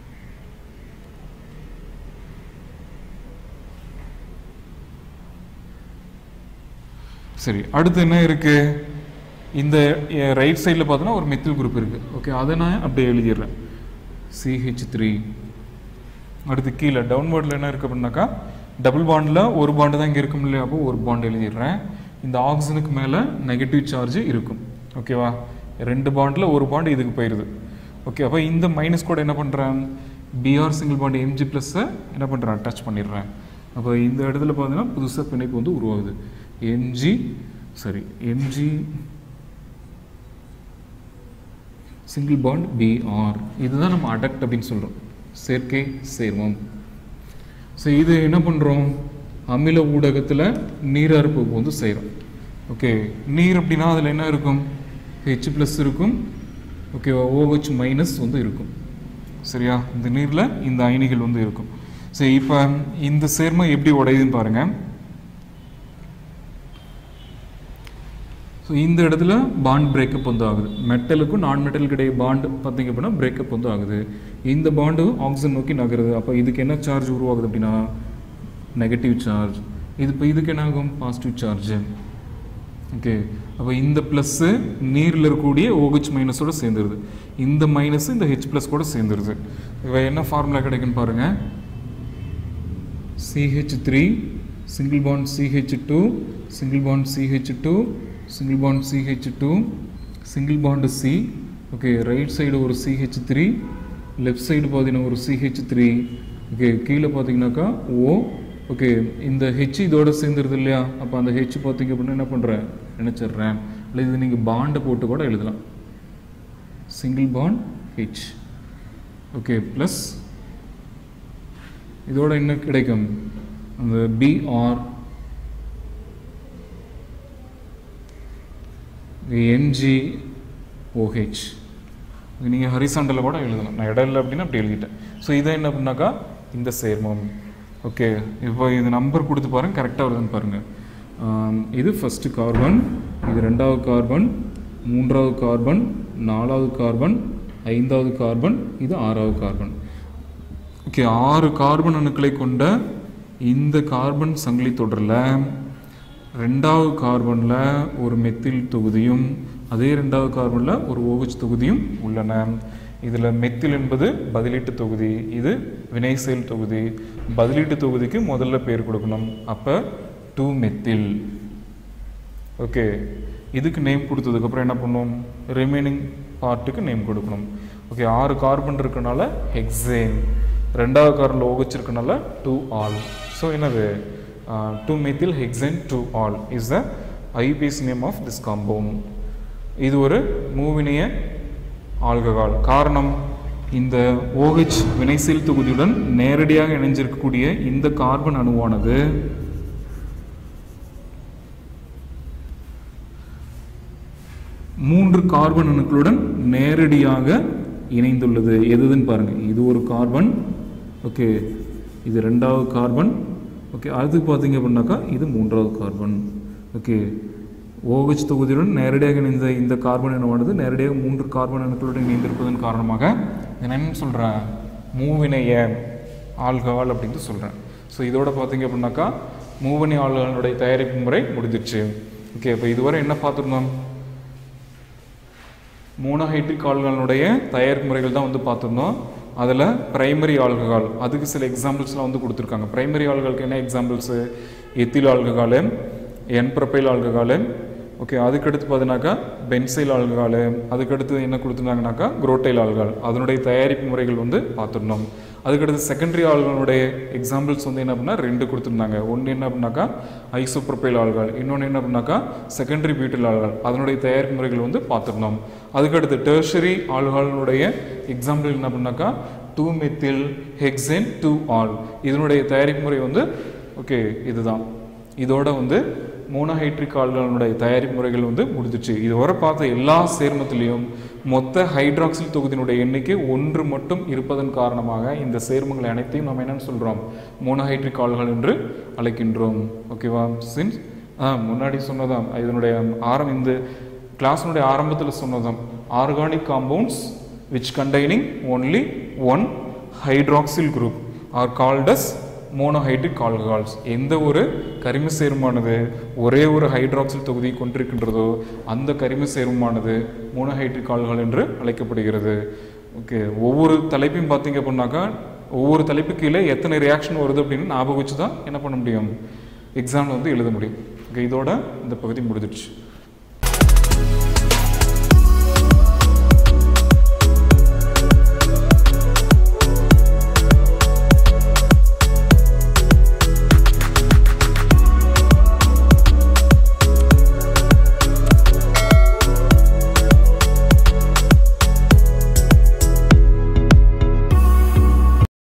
சரி அடுத்து என்ன இருக்கு இந்த ரைட் சைடில் பார்த்தோன்னா ஒரு மெத்தில் குரூப் இருக்கு ஓகே அதை நான் அப்படியே எழுதிடுறேன் சிஹெச் த்ரீ அடுத்து கீழே டவுன்வர்டில் என்ன இருக்கு அப்படின்னாக்கா டபுள் பாண்டில் ஒரு பாண்டு தான் இங்கே இருக்கும் இல்லையா அப்போ ஒரு பாண்டு எழுதிடுறேன் இந்த ஆக்சிஜனுக்கு மேலே நெகட்டிவ் சார்ஜ் இருக்கும் ஓகேவா ரெண்டு பாண்டில் ஒரு பாண்டு இதுக்கு போயிடுது ஓகே அப்போ இந்த மைனஸ் கூட என்ன பண்ணுறேன் பிஆர் சிங்கிள் பாண்ட் எம்ஜி ப்ளஸ்ஸை என்ன பண்ணுறேன் டச் பண்ணிடுறேன் அப்போ இந்த இடத்துல பார்த்தீங்கன்னா புதுசாக பிணைப்பு வந்து உருவாகுது எம்ஜி சரி எம்ஜி சிங்கிள் பாண்ட் பிஆர் இதுதான் நம்ம அடக்ட் அப்படின்னு சொல்கிறோம் சேர்க்கை சேர்மம் ஸோ இது என்ன பண்ணுறோம் அமில ஊடகத்தில் நீர் அறுப்பு வந்து செய்கிறோம் ஓகே நீர் அப்படின்னா அதில் என்ன இருக்கும் ஹெச் ப்ளஸ் இருக்கும் ஓகே ஓஹெச் மைனஸ் வந்து இருக்கும் சரியா இந்த நீரில் இந்த அயனிகள் வந்து இருக்கும் சரி இப்போ இந்த சேர்மம் எப்படி உடையுதுன்னு பாருங்கள் ஸோ இந்த இடத்துல பாண்ட் பிரேக்கப் வந்து ஆகுது மெட்டலுக்கும் நான் மெட்டலுக்கு இடையே பாண்ட் பார்த்தீங்க அப்படின்னா பிரேக்கப் வந்து ஆகுது இந்த பாண்டு ஆக்சிஜன் நோக்கி நகருது அப்போ இதுக்கு என்ன சார்ஜ் உருவாகுது அப்படின்னா நெகட்டிவ் சார்ஜ் இது இப்போ இதுக்கு என்ன ஆகும் பாசிட்டிவ் சார்ஜ் ஓகே அப்போ இந்த ப்ளஸ்ஸு நீரில் இருக்கக்கூடிய ஓஹெச் மைனஸோட சேர்ந்துருது இந்த மைனஸ் இந்த ஹெச் ப்ளஸ் கூட சேர்ந்துருது இப்போ என்ன ஃபார்முலா கிடைக்குன்னு பாருங்கள் CH three single bond CH two single bond CH two single bond CH two single bond C okay right side ஒரு சிஹெச் த்ரீ லெஃப்ட் சைடு பார்த்தீங்கன்னா ஒரு சிஹெச் த்ரீ ஓகே கீழே பார்த்தீங்கன்னாக்கா ஓ ஓகே இந்த ஹெச் இதோட சேர்ந்துருது இல்லையா அப்போ அந்த ஹெச் பார்த்தீங்க அப்படின்னா என்ன பண்ணுறேன் நினச்சிட்றேன் இல்லை இது நீங்கள் பாண்டை போட்டு கூட எழுதலாம் single bond H okay plus இதோட என்ன கிடைக்கும் அந்த பிஆர் என்ஜி ஓஹெச் நீங்கள் ஹரிசாண்டலில் கூட எழுதலாம் நான் இடம் இல்லை அப்படின்னா அப்படி எழுதிட்டேன் ஸோ இதை என்ன பண்ணாக்கா இந்த சேர்மம் ஓகே இப்போ இது நம்பர் கொடுத்து பாருங்க கரெக்டாக வருதுன்னு பாருங்கள் ஆம், இது ஃபஸ்ட்டு கார்பன் இது ரெண்டாவது கார்பன் மூன்றாவது கார்பன் நாலாவது கார்பன் ஐந்தாவது கார்பன் இது ஆறாவது கார்பன் ஓகே ஆறு கார்பன் அணுக்களை கொண்ட இந்த கார்பன் சங்கிலி தொடரில் ரெண்டாவது கார்பனில் ஒரு மெத்தில் தொகுதியும் அதே ரெண்டாவது கார்பனில் ஒரு OH தொகுதியும் உள்ளன இதில் மெத்தில் என்பது பதிலீட்டு தொகுதி இது வினைசெயல் தொகுதி பதிலீட்டு தொகுதிக்கு முதல்ல பேர் கொடுக்கணும் அப்போ டூ மெத்தில் ஓகே இதுக்கு நேம் கொடுத்ததுக்கப்புறம் என்ன பண்ணும் ரிமைனிங் பார்ட்டுக்கு நேம் கொடுக்கணும் ஓகே ஆறு கார்பன் இருக்கனால ஹெக்ஸேன் ரெண்டாவது கார்பனில் OH இருக்கனால டூ ஆல் ஸோ என்னது two methyl hexane two ol is the IPS name of this compound இது ஒரு மூவினிய ஆல்கஹால் காரணம் இந்த OH வினைசெயல் தொகுதியுடன் நேரடியாக இணைஞ்சிருக்கக்கூடிய இந்த கார்பன் அணுவானது மூன்று கார்பன் அணுக்களுடன் நேரடியாக இணைந்துள்ளது எதுன்னு பாருங்க இது ஒரு கார்பன் ஓகே இது ரெண்டாவது கார்பன் ஓகே அடுத்து பார்த்தீங்க அப்படின்னாக்கா இது மூன்றாவது கார்பன் ஓகே OH தொகுதியுடன் நேரடியாக இணைந்த இந்த கார்பன் அணுவானது நேரடியாக மூன்று கார்பன் அணுக்களுடன் இணைந்திருப்பதன் காரணமாக இதை நான் என்ன சொல்கிறேன் மூவினைய ஆல்கஹால் அப்படின்னு சொல்கிறேன் ஸோ இதோட பார்த்தீங்க அப்படின்னாக்கா மூவினை ஆல்கஹாலுடைய தயாரிப்பு முறை முடிஞ்சிருச்சு ஓகே இப்போ இதுவரை என்ன பார்த்துருந்தோம் மோனோஹைட்ரிக் ஆல்கஹாலுடைய தயாரிப்பு முறைகள் தான் வந்து பார்த்துருந்தோம் அதில் பிரைமரி ஆல்கஹால் அதுக்கு சில எக்ஸாம்பிள்ஸ்லாம் வந்து கொடுத்துருக்காங்க பிரைமரி ஆல்கஹாலுக்கு என்ன examples ethyl alcohol N propyl alcohol okay அதுக்கடுத்து பார்த்தீங்கன்னாக்கா பென்சைல் ஆல்கஹால் அதுக்கடுத்து என்ன கொடுத்துருந்தாங்கனாக்கா குரோட்டைல் ஆல்கஹால் அதனுடைய தயாரிப்பு முறைகள் வந்து பார்த்துருந்தோம் அதுக்கடுத்து செகண்டரி ஆல்கஹாலுடைய எக்ஸாம்பிள்ஸ் வந்து என்ன அப்படின்னா ரெண்டு கொடுத்துருந்தாங்க ஒன்று என்ன அப்படின்னாக்கா ஐசோப்ரோபைல் ஆல்கஹால் இன்னொன்று என்ன அப்படின்னாக்கா செகண்டரி பியூட்டில் ஆல்கஹால் அதனுடைய தயாரிப்பு முறைகள் வந்து பார்த்துருந்தோம் அதுக்கடுத்து டெர்ஷரி ஆல்கஹாலுடைய எக்ஸாம்பிள் என்ன அப்படின்னாக்கா two methyl hexane two ol இதனுடைய தயாரிப்பு முறை வந்து ஓகே இதுதான் இதோட வந்து மோனோஹைட்ரிக் ஆல்கஹாலுடைய தயாரிப்பு முறைகள் வந்து முடிஞ்சிச்சு இதுவரை பார்த்த எல்லா சேர்மத்திலையும் மொத்த ஹைட்ராக்சில் தொகுதியினுடைய எண்ணிக்கை ஒன்று மட்டும் இருப்பதன் காரணமாக இந்த சேர்மங்கள் அனைத்தையும் நம்ம என்னன்னு சொல்கிறோம் மோனோஹைட்ரிக் ஆல்கஹால் என்று அழைக்கின்றோம் ஓகேவா சின்ஸ் ஆ முன்னாடி சொன்னதாம் இதனுடைய ஆரம் இந்த கிளாஸினுடைய ஆரம்பத்தில் சொன்னதாம் organic compounds which containing only one hydroxyl group are called as monohydric alcohols எந்த ஒரு கரிம சேர்மமானது ஒரே ஒரு ஹைட்ராக்சில் தொகுதியை கொண்டிருக்கின்றதோ அந்த கரிம சேர்மமானது மோனோஹைட்ரிக் ஆல்கஹால் என்று அழைக்கப்படுகிறது ஓகே ஒவ்வொரு தலைப்பையும் பார்த்தீங்க அப்படின்னாக்கா ஒவ்வொரு தலைப்பு கீழே எத்தனை ரியாக்ஷன் வருது அப்படின்னு ஞாபகம் வச்சு தான் என்ன பண்ண முடியும் எக்ஸாமில் வந்து எழுத முடியும் ஓகே இதோட இந்த பகுதி முடிஞ்சிடுச்சு